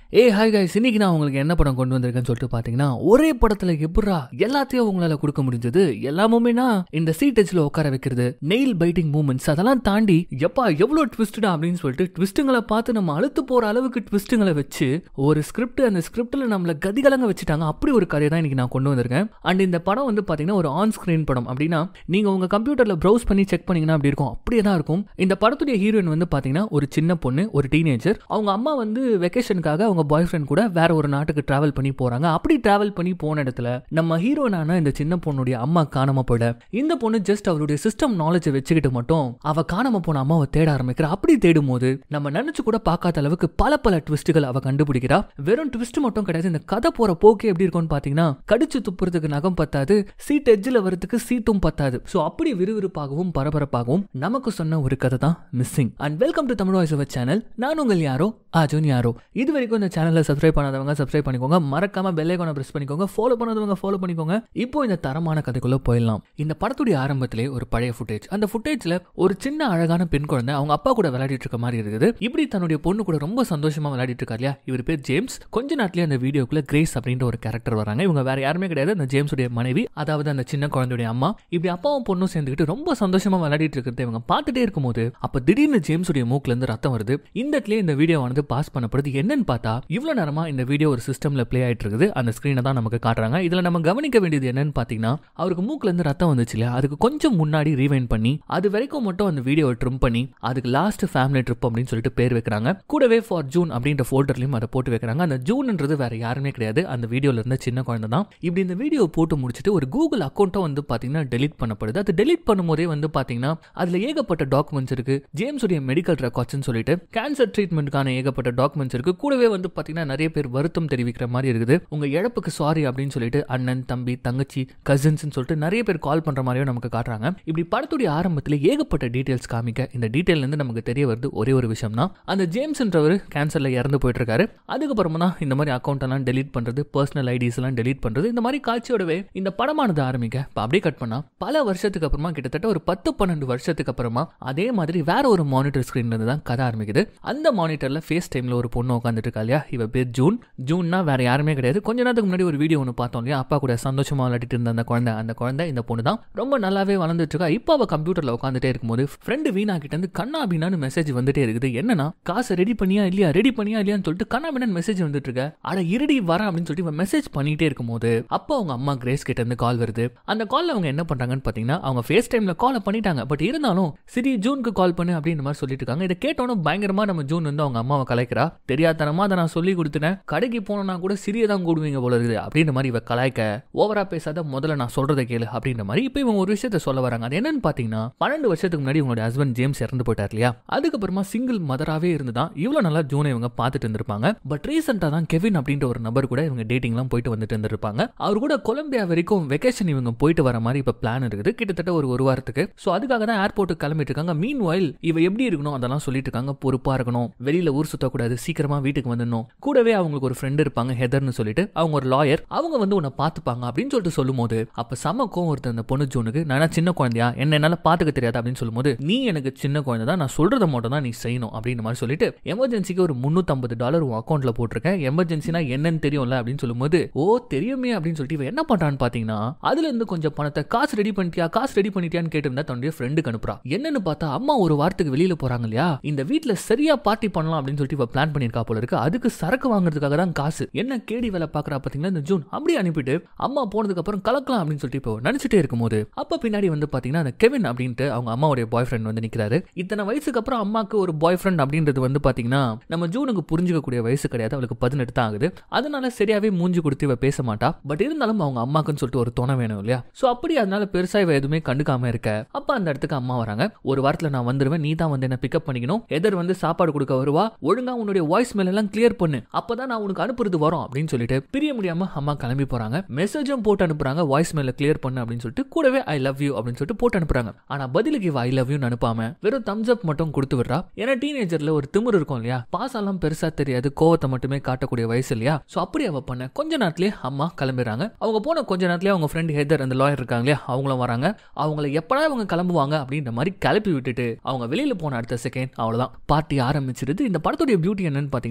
ஏ hi guys இன்னைக்கு நான் உங்களுக்கு என்ன படம் கொண்டு வந்திருக்கேன்னு சொல்லிட்டு பார்த்தீங்கன்னா ஒரே படத்தில் எப்படா எல்லாத்தையும் உங்களால் கொடுக்க முடிஞ்சது எல்லாமுமேனா இந்த சீட் எஜ்ல உட்கார வைக்கிறது நெயில் பைட்டிங் மூமெண்ட்ஸ் அதெல்லாம் தாண்டி எப்பா எவ்வளோ ட்விஸ்டா அப்படின்னு சொல்லிட்டு ட்விஸ்ட்டுங்களை பார்த்து நம்ம அழுத்து போகிற அளவுக்கு ட்விஸ்ட்டுங்களை வச்சு ஒரு ஸ்கிரிப்ட் அந்த ஸ்கிரிப்டில் நம்மளை கதிகலங்க வச்சுட்டாங்க அப்படி ஒரு கதையை தான் இன்னைக்கு நான் கொண்டு வந்திருக்கேன் அண்ட் இந்த படம் வந்து பார்த்தீங்கன்னா ஒரு ஆன் ஸ்க்ரீன் படம் அப்படின்னா நீங்கள் உங்கள் கம்ப்யூட்டரில் ப்ரௌஸ் பண்ணி செக் பண்ணீங்கன்னா அப்படி இருக்கும் அப்படியே தான் இருக்கும் இந்த படத்துடைய ஹீரோயின் வந்து பார்த்தீங்கன்னா ஒரு சின்ன பொண்ணு ஒரு டீனேஜர் அவங்க அம்மா வந்து வெக்கேஷனுக்காக அவங்க பாய் ஃப்ரெண்ட் கூட வேற ஒரு நாட்டுக்கு டிராவல் பண்ணி போறாங்க அப்படி டிராவல் பண்ணி போன இடத்துல நம்ம ஹீரோனான இந்த சின்ன பொண்ணுடைய அம்மா காணாம போயிட இந்த பொண்ணு ஜஸ்ட் அவருடைய சிஸ்டம் நாலேஜை வச்சுக்கிட்டு மட்டும் அவ காணாம போன அம்மாவை தேட ஆரம்பிக்கிறா அப்படி தேடும் போது நம்ம நினைச்சு கூட பார்க்காத அளவுக்கு பல பல ட்விஸ்ட்டுகள் அவ கண்டுபிடிக்கிறா வெறும் ட்விஸ்ட் மட்டும் கிடையாது இந்த கதை போற போக்கே எப்படி இருக்கும்னு பாத்தீங்கன்னா கடிச்சு துப்புறதுக்கு நகம் பத்தாது சீட் எட்ஜில் வரதுக்கு சீட்டும் பத்தாது ஸோ அப்படி விறுவிறுப்பாகவும் பரபரப்பாகவும் நமக்கு சொன்ன ஒரு கதை தான் missing and welcome to Tamil voice over channel நான் உங்கள் யாரோ அர்ஜுன் யாரோ இது வரைக்கும் இந்த சேனலை சப்ஸ்கிரைப் பண்ணாதவங்க சப்ஸ்கிரைப் பண்ணிக்கோங்க மறக்காம பெல் ஐக்கானை பிரஸ் பண்ணிக்கோங்க ஃபாலோ பண்ணாதவங்க ஃபாலோ பண்ணிக்கோங்க இப்போ இந்த தரமான கதைக்குள்ள போயிடலாம் இந்த படத்துடைய ஆரம்பத்திலே ஒரு பழைய ஃபுட்டேஜ் அந்த ஃபுட்டேஜ்ல ஒரு சின்ன அழகான பெண் குழந்தை அவங்க அப்பா கூட விளையாடிட்டு இருக்க மாதிரி இருக்குது இப்படி தன்னுடைய பொண்ணு கூட ரொம்ப சந்தோஷமா விளையாடிட்டு இருக்கா இல்லையா இவர் பேர் ஜேம்ஸ் கொஞ்ச நாட்டிலே அந்த வீடியோக்குள்ள கிரேஸ் அப்படின்ற ஒரு கேரக்டர் வராங்க இவங்க வேற யாருமே கிடையாது அந்த ஜேம்ஸுடைய மனைவி அதாவது அந்த சின்ன குழந்தையுடைய அம்மா இப்படி அப்பாவும் பொண்ணும் சேர்ந்துக்கிட்டு ரொம்ப சந்தோஷமா விளையாடிட்டு இருக்கிறத இவங்க பார்த்துட்டே இருக்கும்போது அப்ப திடீர்னு ஜேம்ஸுடைய மூக்குல இருந்து ரத்தம் வருது இந்த இடத்துல இந்த வீடியோவானது பாஸ் பண்ணப்படுது என்னன்னு பார்த்தா இவ்வளவு நேரமா இந்த வீடியோ ஒரு சிஸ்டம்ல ப்ளே ஆயிட்டு இருக்குது அந்த ஸ்கிரீனை தான் நமக்கு காட்டுறாங்க இதுல நம்ம கவனிக்க வேண்டியது என்னன்னு பாத்தீங்கன்னா அவருக்கு மூக்குல இருந்து ரத்தம் வந்துச்சு இல்லையா அதுக்கு கொஞ்சம் முன்னாடி ரீவைண்ட் பண்ணி அது வரைக்கும் மட்டும் அந்த வீடியோவை ட்ரிம் பண்ணி அதுக்கு லாஸ்ட் ஃபேமிலி ட்ரிப் அப்படின்னு சொல்லிட்டு பேர் வைக்கிறாங்க கூடவே ஃபார் ஜூன் அப்படின்ற ஃபோல்டர்லயும் அதை போட்டு வைக்கிறாங்க அந்த ஜூன்ன்றது வேற யாருமே கிடையாது அந்த வீடியோல இருந்த சின்ன குழந்தை தான் இப்படி இந்த வீடியோ போட்டு முடிச்சுட்டு ஒரு கூகுள் அக்கௌண்ட்டும் வந்து பாத்தீங்கன்னா டெலிட் பண்ணப்படுது அது டெலிட் பண்ணும்போதே வந்து பாத்தீங்கன்னா அதுல ஏகப்பட்ட டாக்குமெண்ட்ஸ் இருக்கு ஜேம்ஸ் உடைய மெடிக்கல் ரெக்கார்ட்ஸ்னு சொல்லிட்டு கேன்சர் ட்ரீட்மெண்ட்டுக்கான ஏகப்பட்ட டாக்குமெண்ட்ஸ் இருக்கு கூடவே வந்து பாத்தீங்கன்னா நிறைய பேர் வருத்தம் தெரிவிக்கிற மாதிரி இருக்குது உங்க இழப்புக்கு சாரி அப்படின்னு சொல்லிட்டு அண்ணன் தம்பி தங்கச்சி கசின்ஸ் சொல்லிட்டு நிறைய பேர் கால் பண்ற மாதிரியும் நமக்கு காட்டுறாங்க இப்படி படத்துடைய ஆரம்பத்தில் ஏகப்பட்ட டீடைல்ஸ் காமிக்க இந்த டீடைல்ல இருந்து நமக்கு தெரிய வருது ஒரே ஒரு விஷயம் தான் அந்த ஜேம்ஸ்ன்றவர் கேன்சர்ல இறந்து போயிட்டு இருக்காரு அதுக்கப்புறமா தான் இந்த மாதிரி அக்கௌண்ட் எல்லாம் டெலீட் பண்றது பர்சனல் ஐடிஸ் எல்லாம் டெலீட் பண்றது இந்த மாதிரி காட்சியோடவே இந்த படமானது ஆரம்பிக்க இப்போ அப்படியே கட் பண்ணா பல வருஷத்துக்கு அப்புறமா கிட்டத்தட்ட ஒரு பத்து பன்னெண்டு வருஷத்துக்கு அப்புறமா அதே மாதிரி வேற ஒரு மானிட்டர் ஸ்கிரீன்ல இருந்து தான் கதை ஆரம்பிக்குது அந்த மானிட்டர்ல ஃபேஸ் டைம்ல ஒரு பொண்ணு உட்காந்துட்டு இருக்கா இல்லையா இவ பேர் ஜூன் ஜூன்னா வேற யாருமே கிடையாது கொஞ்ச நேரத்துக்கு முன்னாடி ஒரு வீடியோ ஒன்று பார்த்தோம் இல்லையா அப்பா கூட சந்தோஷமா விளையாடிட்டு இருந்த அந்த குழந்தை அந்த குழந்தை இந்த பொண்ணு தான் ரொம்ப நல்லாவே வளர்ந்துட்டு இருக்கா இப்போ அவ கம்ப்யூட்டர்ல உட்காந்துட்டே இருக்கும்போது ஃப்ரெண்டு வீணா கிட்ட இருந்து கண்ணா பின்னான்னு மெசேஜ் வந்துட்டே இருக்குது என்னன்னா காசை ரெடி பண்ணியா இல்லையா ரெடி பண்ணியா இல்லையான்னு சொல்லிட்டு கண்ணா பின்னான்னு மெசேஜ் வந்துட்டு இருக்க அட இருடி வர அப்படின்னு சொல்லிட்டு இவன் மெசேஜ் பண்ணிட்டே இருக்கும்போது அப்போ அவங்க அம்மா கிரேஸ் கிட்ட இருந்து கால் வருது அந்த கால்ல அவங்க என்ன பண்றாங்கன்னு பாத்தீங்கன்னா அவங்க ஃபேஸ் டைம்ல காலை பண்ணிட்டாங்க பட் இருந்தாலும் சரி ஜூனுக்கு கால் பண்ணு அப்படின்ற மாதிரி சொல்லிட்டு இருக்காங்க இதை கேட்டோன்னு பயங்கரமா நம்ம ஜூன் வந்து அவங்க அம்மாவை கலாய்க்கிறா தெரியாதனமா அதை நான் சொல்லி கொடுத்துட்டேன் கடைக்கு போனோம்னா கூட சிறிய தான் கூடுவீங்க போல இருக்குது அப்படின்ற மாதிரி இவ கலாய்க்க ஓவரா பேசாத முதல்ல நான் சொல்றதை கேளு அப்படின்ற மாதிரி இப்போ இவங்க ஒரு விஷயத்த சொல்ல வராங்க அது என்னன்னு பாத்தீங்கன்னா பன்னெண்டு வருஷத்துக்கு முன்னாடி உங்களோட ஹஸ்பண்ட் ஜேம்ஸ் இறந்து போயிட்டார் இல்லையா அதுக்கப்புறமா சிங்கிள் மதராகவே இருந்து தான் இவ்வளவு நல்லா ஜூனை இவங்க பார்த்துட்டு இருந்திருப்பாங்க பட் ரீசெண்டாக தான் கெவின் அப்படின்ற ஒரு நபர் கூட இவங்க டேட்டிங்லாம் போயிட்டு வந்துட்டு இருந்திருப்பாங்க அவர் கூட கொலம்பியா வரைக்கும் வெக்கேஷன் இவங்க போயிட்டு வர மாதிரி இப்போ பிளான் இருக்குது கிட்டத்தட்ட ஒரு ஒரு வாரத்துக்கு ஸோ அதுக்காக தான் ஏர்போர்ட்டுக்கு கிளம்பிட்டு இருக்காங்க மீன் வாயில் இவ எப்படி இருக்கணும் அதெல்லாம் சொல்லிட்டு இருக்காங்க பொறுப்பா இருக்கணும் வெளியில ஊர் சுத்தக்கூடாது சீக்கிரமா வீட்டுக்கு வந்துடணும் கூடவே அவங்களுக்கு ஒரு ஃப்ரெண்ட் இருப்பாங்க ஹெதர்னு சொல்லிட்டு அவங்க ஒரு லாயர் அவங்க வந்து உன்னை பார்த்துப்பாங்க அப்படின்னு சொல்லிட்டு சொல்லும்போது அப்ப சமக்கும் ஒருத்தர் அந்த பொண்ணு ஜூனுக்கு நான் சின்ன குழந்தையா என்ன என்னால பாத்துக்க தெரியாது அப்படின்னு சொல்லும்போது நீ எனக்கு சின்ன குழந்தை தான் நான் சொல்றதை மட்டும் தான் நீ செய்யணும் அப்படின்ற மாதிரி சொல்லிட்டு எமர்ஜென்சிக்கு ஒரு முன்னூத்தம்பது டாலர் உன் அக்கௌண்ட்ல போட்டிருக்கேன் எமர்ஜென்சினா என்னன்னு தெரியும்ல அப்படின்னு சொல்லும்போது ஓ தெரியுமே அப்படின்னு சொல்லிட்டு இவன் என்ன பண்றான்னு பாத்தீங்கன்னா அதுல இருந்து கொஞ்சம் பணத்தை காசு ரெடி பண்ணிட்டியா காசு ரெடி பண்ணிட்டியான்னு கேட்டிருந்தா தன்னுடைய ஃப்ரெண்டுக்கு அனுப்புறா என்னன்னு பார்த்தா அம்மா ஒரு வாரத்துக்கு வெளியில போறாங்க இல்லையா இந்த வீட்ல சரியா பார்ட்டி பண்ணலாம் அப்படின்னு சொல்லிட்டு இவ பிளான் பண்ணிருக்கா போல இருக்கு அதுக்கு சரக்கு வாங்குறதுக்காக தான் காசு என்ன கேடி வேலை பாக்குறா பாத்தீங்களா இந்த ஜூன் அப்படியே அனுப்பிட்டு அம்மா போனதுக்கு அப்புறம் கலக்கலாம் அப்படின்னு சொல்லிட்டு இப்போ நினைச்சிட்டே இருக்கும்போது அப்ப பின்னாடி வந்து பாத்தீங்கன்னா அந்த கெவின் அப்படின்ட்டு அவங்க அம்மாவுடைய பாய் ஃப்ரெண்ட் வந்து நிக்கிறாரு இத்தனை வயசுக்கு அப்புறம் அம்மாக்கு ஒரு பாய் ஃப்ரெண்ட் அப்படின்றது வந்து பாத்தீங்கன்னா நம்ம ஜூனுக்கு புரிஞ்சுக்கக்கூடிய வயசு கிடையாது அவளுக்கு பதினெட்டு தான் ஆகுது அதனால சரியாவே மூஞ்சி கொடுத்து இவ பேச மாட்டா பட் இருந்தாலும் அவங்க அம்மாக்குன்னு சொல்லிட்டு ஒரு துணை வேணும் இல்லையா சோ அப்படி அதனால பெருசா இவ எதுவுமே கண்டுக்காம இருக்க அப்ப அந்த இடத்துக்கு அம்மா வராங்க ஒரு வாரத்துல நான் வந்துருவேன் நீ தான் வந்து என்ன பிக்கப் பண்ணிக்கணும் எதர் வந்து சாப்பாடு கொடுக்க வருவா ஒழுங்கா உன்னுடைய வாய்ஸ் மேல எல்லாம் கிளியர் பண்ணு அப்பதான் நான் உனக்கு அனுப்புறது வரும் அப்படின்னு சொல்லிட்டு பிரிய முடியாம அம்மா கிளம்பி போறாங்க மெசேஜும் போட்டு அனுப்புறாங்க வாய்ஸ் மேல கிளியர் பண்ணு அப்படின்னு சொல்லிட்டு கூடவே ஐ லவ் யூ அப்படின்னு சொல்லிட்டு போட்டு அனுப்புறாங்க ஆனா பதிலுக்கு இவ ஐ லவ் யூ அனுப்பாம வெறும் தம்ஸ் அப் மட்டும் கொடுத்து விடுறா ஏன்னா டீனேஜர்ல ஒரு திமிர் இருக்கும் இல்லையா பாசெல்லாம் பெருசா தெரியாது கோவத்தை மட்டுமே காட்டக்கூடிய வயசு இல்லையா சோ அப்படி அவ பண்ண கொஞ்ச நேரத்திலே அம்மா கிளம்பிடுறாங்க அவங்க போன கொஞ்ச நேரத்திலே அவங்க ஃப்ரெண்ட் ஹெதர் அந்த லாயர் இருக்காங்க இல்லையா அவங்களும் வராங்க அவங்கள எப்படா அவங்க கிளம்புவாங்க அப்படின்ற மாதிரி கிளப்பி விட்டுட்டு அவங்க வெளியில போன அடுத்த செகண்ட் அவ்வளவுதான் பார்ட்டி ஆரம்பிச்சிருது இந்த படத்துடைய பியூட்டி என்னன்னு பாத்தீங்கன்னா ஒட்டு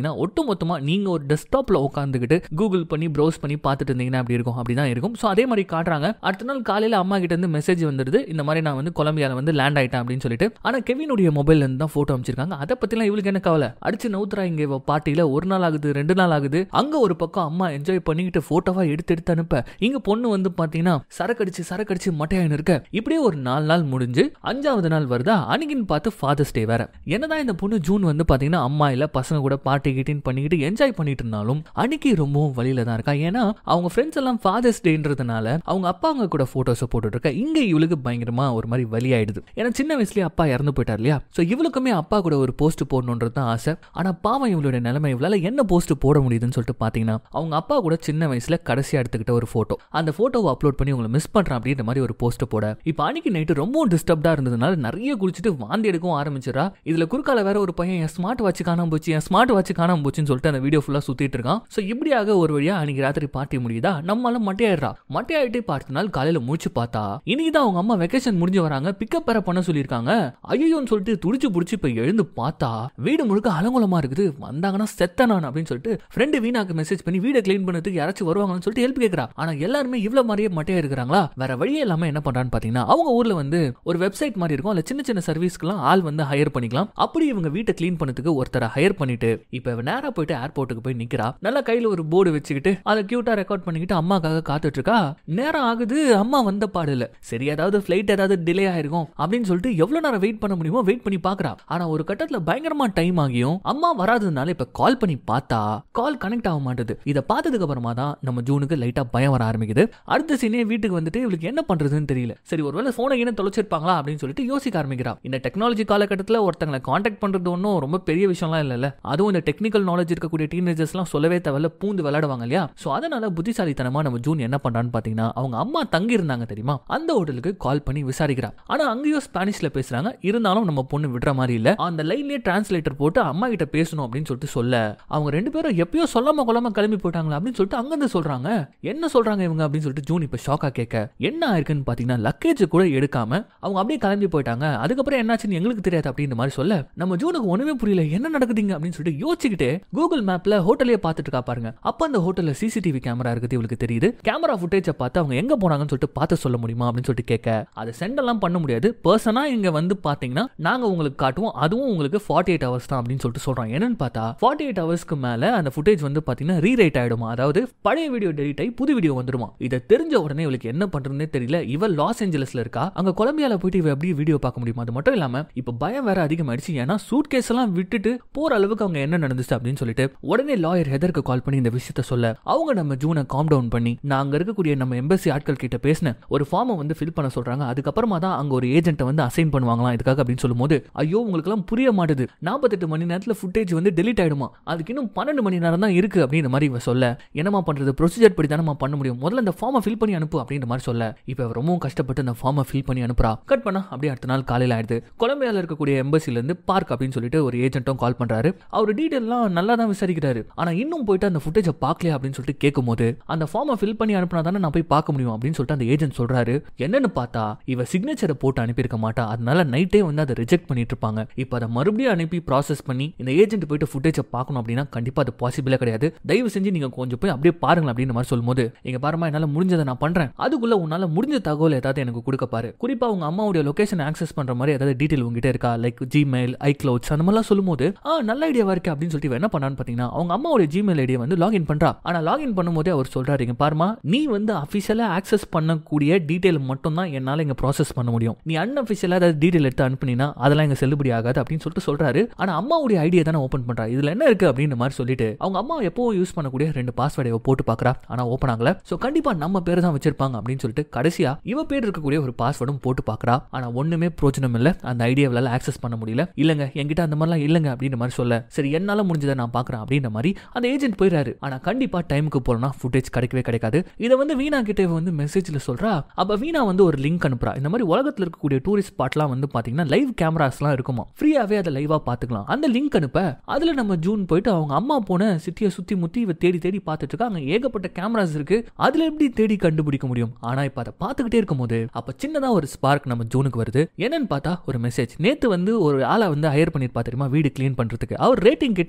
மொத்தமா நீங்க ஒரு டெஸ்க்டாப்ல உட்காந்துக்கிட்டு கூகுள் பண்ணி ப்ரௌஸ் பண்ணி பார்த்துட்டு இருந்தீங்கன்னா அப்படி இருக்கும் அப்படிதான் இருக்கும் ஸோ அதே மாதிரி காட்டுறாங்க அடுத்த நாள் காலையில அம்மா கிட்ட இருந்து மெசேஜ் வந்துருது இந்த மாதிரி நான் வந்து கொலம்பியால வந்து லேண்ட் ஆயிட்டேன் அப்படின்னு சொல்லிட்டு ஆனா கெவினுடைய மொபைல்ல இருந்து தான் போட்டோ அமைச்சிருக்காங்க அதை பத்திலாம் இவளுக்கு என்ன கவலை அடிச்சு நவுத்துறா இங்க இவ பார்ட்டியில ஒரு நாள் ஆகுது ரெண்டு நாள் ஆகுது அங்க ஒரு பக்கம் அம்மா என்ஜாய் பண்ணிக்கிட்டு போட்டோவா எடுத்து எடுத்து அனுப்ப இங்க பொண்ணு வந்து பாத்தீங்கன்னா சரக்கடிச்சு சரக்கடிச்சு மட்டையாயின்னு இருக்க இப்படியே ஒரு நாலு நாள் முடிஞ்சு அஞ்சாவது நாள் வருதா அன்னைக்குன்னு பார்த்து ஃபாதர்ஸ் டே வேற என்னதான் இந்த பொண்ணு ஜூன் வந்து பாத்தீங்கன்னா அம்மா இல்ல பசங்க கூட பார்ட்டி கிட்டின்னு பண்ணிக்கிட்டு என்ஜாய் பண்ணிட்டு இருந்தாலும் அன்னைக்கு ரொம்பவும் வழியில தான் இருக்கா ஏன்னா அவங்க ஃப்ரெண்ட்ஸ் எல்லாம் ஃபாதர்ஸ் டேன்றதுனால அவங்க அப்பா அவங்க கூட போட்டோஸை போட்டுட்டு இருக்க இங்க இவளுக்கு பயங்கரமா ஒரு மாதிரி வலி ஆயிடுது ஏன்னா சின்ன வயசுலயே அப்பா இறந்து போயிட்டார் இல்லையா சோ இவளுக்குமே அப்பா கூட ஒரு போஸ்ட் போடணுன்றது தான் ஆசை ஆனா பாவம் இவளுடைய நிலைமை இவளால என்ன போஸ்ட் போட முடியுதுன்னு சொல்லிட்டு பாத்தீங்கன்னா அவங்க அப்பா கூட சின்ன வயசுல கடைசியா எடுத்துக்கிட்ட ஒரு போட்டோ அந்த போட்டோவை அப்லோட் பண்ணி உங்களை மிஸ் பண்றேன் அப்படின்ற மாதிரி ஒரு போஸ்ட் போட இப்போ அன்னைக்கு நைட்டு ரொம்ப டிஸ்டர்ப்டா இருந்ததுனால நிறைய குடிச்சிட்டு வாந்தி எடுக்கவும் ஆரம்பிச்சிடா இதுல குறுக்கால வேற ஒரு பையன் என் ஸ்மார்ட் வாட்ச் காணாம போச்சு என் ஸ்மார்ட் வாட்ச் காணாம போச்சுன்னு சொல்லிட்டு அந்த வீடியோ ஃபுல்லா சுத்திட்டு இருக்கான் சோ இப்படியாக ஒரு வழியா அன்னைக்கு ராத்திரி பார்ட்டி முடியுதா நம்மளால மட்டையாயிடுறா மட்டையாயிட்டே பார்த்த நாள் காலையில முடிச்சு பார்த்தா இன்னைக்கு தான் அவங்க அம்மா வெக்கேஷன் முடிஞ்சு வராங்க பிக்கப் வேற பண்ண சொல்லியிருக்காங்க ஐயோன்னு சொல்லிட்டு துடிச்சு புடிச்சு இப்ப எழுந்து பார்த்தா வீடு முழுக்க அலங்கோலமா இருக்குது வந்தாங்கன்னா செத்த நான் அப்படின்னு சொல்லிட்டு ஃப்ரெண்டு வீணாக்கு மெசேஜ் பண்ணி வீடை க்ளீன் பண்ணதுக்கு யாராச்சும் வருவாங்கன்னு சொல்லிட்டு ஹெல்ப் கேட்கறா ஆனா எல்லாருமே இவ்வளவு மாதிரியே மட்டையா இருக்கிறாங்களா வேற வழியே இல்லாம என்ன பண்றான்னு பாத்தீங்கன்னா அவங்க ஊர்ல வந்து ஒரு வெப்சைட் மாதிரி இருக்கும் அதுல சின்ன சின்ன சர்வீஸ்க்குலாம் ஆள் வந்து ஹையர் பண்ணிக்கலாம் அப்படி இவங்க வீட்டை க்ளீன் பண்ணதுக்கு ஒருத்தரை ஹையர் பண்ணிட்டு இப்ப இவ நேரா போயிட்டு ஏர்போர்ட்டுக்கு போய் நிக்கிறா நல்லா கையில ஒரு போர்டு வச்சுக்கிட்டு அதை கியூட்டா ரெக்கார்ட் பண்ணிக்கிட்டு அம்மாக்காக காத்துட்டு இருக்கா நேரம் ஆகுது அம்மா வந்த பாடு இல்ல சரி ஏதாவது ஃபிளைட் ஏதாவது டிலே ஆயிருக்கும் அப்படின்னு சொல்லிட்டு எவ்வளவு நேரம் வெயிட் பண்ண முடியுமோ வெயிட் பண்ணி பாக்குறா ஆனா ஒரு கட்டத்துல பயங்கரமா டைம் ஆகியும் அம்மா வராததுனால இப்ப கால் பண்ணி பார்த்தா கால் கனெக்ட் ஆக மாட்டேது இதை பார்த்ததுக்கு அப்புறமா தான் நம்ம ஜூனுக்கு லைட்டா பயம் வர ஆரம்பிக்குது அடுத்த சீனே வீட்டுக்கு வந்துட்டு இவளுக்கு என்ன பண்றதுன்னு தெரியல சரி ஒருவேளை போனை என்ன தொலைச்சிருப்பாங்களா அப்படின்னு சொல்லிட்டு யோசிக்க ஆரம்பிக்கிறா இந்த டெக்னாலஜி காலகட்டத்தில் ஒருத்தங்களை காண்டாக்ட் பண்றது ஒன்றும் ரொம்ப பெரிய விஷயம்லாம் இல்லைல்ல அதுவும் இந்த டெக்னிக்கல் நாலேஜ் இருக்கக்கூடிய டீனேஜர்ஸ்லாம் சொல்லவே தேவையில்ல பூந்து விளையாடுவாங்க இல்லையா ஸோ அதனால புத்திசாலித்தனமா நம்ம ஜூன் என்ன பண்றான்னு பாத்தீங்கன்னா அவங்க அம்மா தங்கி இருந்தாங்க தெரியுமா அந்த ஹோட்டலுக்கு கால் பண்ணி விசாரிக்கிறா ஆனா அங்கேயும் ஸ்பானிஷ்ல பேசுறாங்க இருந்தாலும் நம்ம பொண்ணு விடுற மாதிரி இல்ல அந்த லைன்லயே டிரான்ஸ்லேட்டர் போட்டு அம்மா கிட்ட பேசணும் அப்படின்னு சொல்லிட்டு சொல்ல அவங்க ரெண்டு பேரும் எப்பயோ சொல்லாம கொள்ளாம கிளம்பி போயிட்டாங்களா அப்படின்னு சொல்லிட்டு அங்கிருந்து சொல்றாங்க என்ன சொல்றாங்க இவங்க அப்படின்னு சொல்லிட்டு ஜூன் இப்ப ஷாக்கா கேட்க என்ன ஆயிருக்குன்னு பாத்தீங்கன்னா லக்கேஜ் கூட எடுக்காம அவங்க அப்படியே கிளம்பி போயிட்டாங்க அதுக்கப்புறம் என்னாச்சுன்னு எங்களுக்கு தெரியாது அப்படின்ற மாதிரி சொல்ல நம்ம ஜூனுக்கு ஒண்ணுமே புரியல என்ன நடக்குதுங்க அப்படின்னு சொல்லிட்டு யோசிச்சுக்கிட்டே கூகுள் மேப்ல ஹோட்டலே பார்த்துட்டு இருக்கா பாருங்க அப்ப அந்த ஹோட்டல்ல சிசிடிவி கேமரா இருக்குது இவளுக்கு தெரியுது கேமரா ஃபுட்டேஜை பார்த்து அவங்க எங்க போனாங்கன்னு சொல்லிட்டு பார்த்து சொல்ல முடியுமா அப்படின்னு சொல்லிட்டு கேட்க அதை சென்ட் எல்லாம் பண்ண முடியாது பர்சனா இங்க வந்து பாத்தீங்கன்னா நாங்க உங்களுக்கு காட்டுவோம் அதுவும் உங்களுக்கு ஃபார்ட்டி எயிட் ஹவர்ஸ் தான் அப்படின்னு சொல்லிட்டு சொல்றோம் என்னன்னு பார்த்தா ஃபார்ட்டி எயிட் ஹவர்ஸ்க்கு மேல அந்த ஃபுட்டேஜ் வந்து பாத்தீங்கன்னா ரீரைட் ஆயிடுமா அதாவது பழைய வீடியோ டெலிட் ஆகி புது வீடியோ வந்துருமா இதை தெரிஞ்ச உடனே இவளுக்கு என்ன பண்றதுனே தெரியல இவ லாஸ் ஏஞ்சலஸ்ல இருக்கா அங்க கொலம்பியால போயிட்டு இவ எப்படி வீடியோ பார்க்க முடியுமா அது மட்டும் இல்லாம இப்ப பயம் வேற அதிகமாயிடுச்சு ஏன்னா சூட் கேஸ் எல்லாம் விட்டுட்டு போற அளவுக்கு அவங்க என்ன நடந்துச்சு அப்படின்னு சொல்லிட்டு உடனே லாயர் ஹெதருக்கு கால் பண்ணி இந்த விஷயத்த சொல்ல அவங்க நம்ம ஜூனை காம் டவுன் பண்ணி நான் அங்க இருக்கக்கூடிய நம்ம எம்பசி ஆட்கள் கிட்ட பேசினேன் ஒரு ஃபார்மை வந்து ஃபில் பண்ண சொல்றாங்க அதுக்கப்புறமா தான் அங்க ஒரு ஏஜென்ட்டை வந்து அசைன் பண்ணுவாங்களாம் இதுக்காக அப்படின்னு சொல்லும்போது ஐயோ உங்களுக்கு எல்லாம் புரிய மாட்டுது நாற்பத்தெட்டு மணி நேரத்துல ஃபுட்டேஜ் வந்து டெலிட் ஆயிடுமா அதுக்கு இன்னும் பன்னெண்டு மணி நேரம் தான் இருக்கு அப்படின்ற மாதிரி இவ சொல்ல என்னமா பண்றது ப்ரொசீஜர் படி தானே பண்ண முடியும் முதல்ல இந்த ஃபார்மை ஃபில் பண்ணி அனுப்பு அப்படின்ற மாதிரி சொல்ல இப்போ இவ ரொம்பவும் கஷ்டப்பட்டு அந்த ஃபார்மை ஃபில் பண்ணி அனுப்புறா கட் பண்ணா அப்படியே அடுத்த நாள் காலையில் ஆயிடுது கொலம்பியால இருக்கக்கூடிய எம்பசில இருந்து பார்க் அப்படின்னு சொல்லிட்டு ஒரு ஏஜென்ட்டும் கால் பண்றாரு அவர் டீட்டெயிலாம் நல்லா தான் விசாரிக்கிறாரு ஆனா இன்னும் போயிட்டு அந்த ஃபுட்டேஜை பார்க்கலையா அப்படின்னு சொல்லிட்டு கேட்கும்போது அந்த ஃபார்மை ஃபில் பண்ணி அனுப்புனா தானே நான் போய் பார்க்க முடியும் அப்படின்னு சொல்லிட்டு அந்த ஏஜென்ட் சொல்றாரு என்னன்னு பார்த்தா இவ சிக்னேச்சரை போட்டு அனுப்பியிருக்க மாட்டா அதனால நைட்டே வந்து அதை ரிஜெக்ட் பண்ணிட்டு இருப்பாங்க இப்போ அதை மறுபடியும் அனுப்பி ப்ராசஸ் பண்ணி இந்த ஏஜென்ட் போயிட்டு ஃபுட்டேஜை பார்க்கணும் அப்படின்னா கண்டிப்பா அது பாசிபிளே கிடையாது தயவு செஞ்சு நீங்க கொஞ்சம் போய் அப்படியே பாருங்க அப்படின்னு மாதிரி சொல்லும்போது எங்க பாருமா என்னால முடிஞ்சதை நான் பண்றேன் அதுக்குள்ள உன்னால முடிஞ்ச தகவல் ஏதாவது எனக்கு கொடுக்க பாரு குறிப்பா உங்க அம்மாவுடைய லொகேஷன் ஆக்சஸ் பண்ற மாதிரி ஏதாவது டீடைல் உங்ககிட்ட இருக்கா லைக் ஜிமெயில் ஐக்ளவுட்ஸ் அந்த மாதிரிலாம் சொல்லும்போது ஆ நல்ல ஐடியாவா இருக்கு அப்படின்னு சொல்லிட்டு இவ என்ன பண்ணான்னு பாத்தீங்கன்னா அவங்க அம்மாவுடைய ஜிமெயில் ஐடியை வந்து லாகின் பண்றா ஆனா லாகின் பண்ணும்போதே அவர் சொல்றாரு இங்க பாருமா நீ வந்து அபிஷியலா ஆக்சஸ் பண்ணக்கூடிய டீடைல் மட்டும் தான் என்னால இங்க ப்ராசஸ் பண்ண முடியும் நீ அன்அபிஷியலா ஏதாவது டீடைல் எடுத்து அனுப்புனீங்கன்னா அதெல்லாம் இங்க செல்லுபடி ஆகாது அப்படின்னு சொல்லிட்டு சொல்றாரு ஆனா அம்மாவுடைய ஐடியா தானே ஓபன் பண்றா இதுல என்ன இருக்கு அப்படின்ற மாதிரி சொல்லிட்டு அவங்க அம்மா எப்பவும் யூஸ் பண்ணக்கூடிய ரெண்டு பாஸ்வேர்டை போட்டு பாக்குறா ஆனா ஓப்பன் ஆகல சோ கண்டிப்பா நம்ம பேர் தான் வச்சிருப்பாங்க அப்படின்னு சொல்லிட்டு கடைசியா இவ பேர் இருக்கக்கூடிய ஒரு பாஸ்வேர்டும் போட்டு பாக்குறா ஆனா ஒண்ணுமே பிரோஜனம் இல்ல அந்த ஐடியாவில ஆக்சஸ் பண்ண முடியல இல்லங்க என்கிட்ட அந்த மாதிரிலாம் இல்லங்க அப்படின்ற மாதிரி சொல்ல சரி என்னால முடிஞ்சதை நான் பாக்குறேன் அப்படின்ற மாதிரி அந்த ஏஜென்ட் போயிடுறாரு ஆனா கண்டிப்பா டைமுக்கு போறோம்னா ஃபுட்டேஜ் கிடைக்கவே கிடைக்காது இதை வந்து வீணா கிட்ட இவ வந்து மெசேஜ்ல சொல்றா அப்ப வீணா வந்து ஒரு லிங்க் அனுப்புறா இந்த மாதிரி உலகத்துல இருக்கக்கூடிய டூரிஸ்ட் ஸ்பாட்லாம் வந்து பாத்தீங்கன்னா லைவ் கேமராஸ்லாம் இருக்குமா ஃப்ரீயாவே அதை லைவா பாத்துக்கலாம் அந்த லிங்க் அனுப்ப அதுல நம்ம ஜூன் போயிட்டு அவங்க அம்மா போன சிட்டியை சுத்தி முத்தி இவ தேடி தேடி பார்த்துட்டு இருக்கா அங்க ஏகப்பட்ட கேமராஸ் இருக்கு அதுல எப்படி தேடி கண்டுபிடிக்க முடியும் ஆனா இப்ப அதை பார்த்துக்கிட்டே இருக்கும்போது அப்ப சின்னதா ஒரு ஸ்பார்க் நம்ம ஜூனுக்கு வருது என்னன்னு பார்த்தா ஒரு மெசேஜ் நேத்து வந்து ஒரு ஆளை வந்து ஹையர் பண்ணிருப்பா தெரியுமா வீடு க்ளீன் பண்றதுக்கு அவர் ரேட்டிங் கேட்டு மெசேஜ்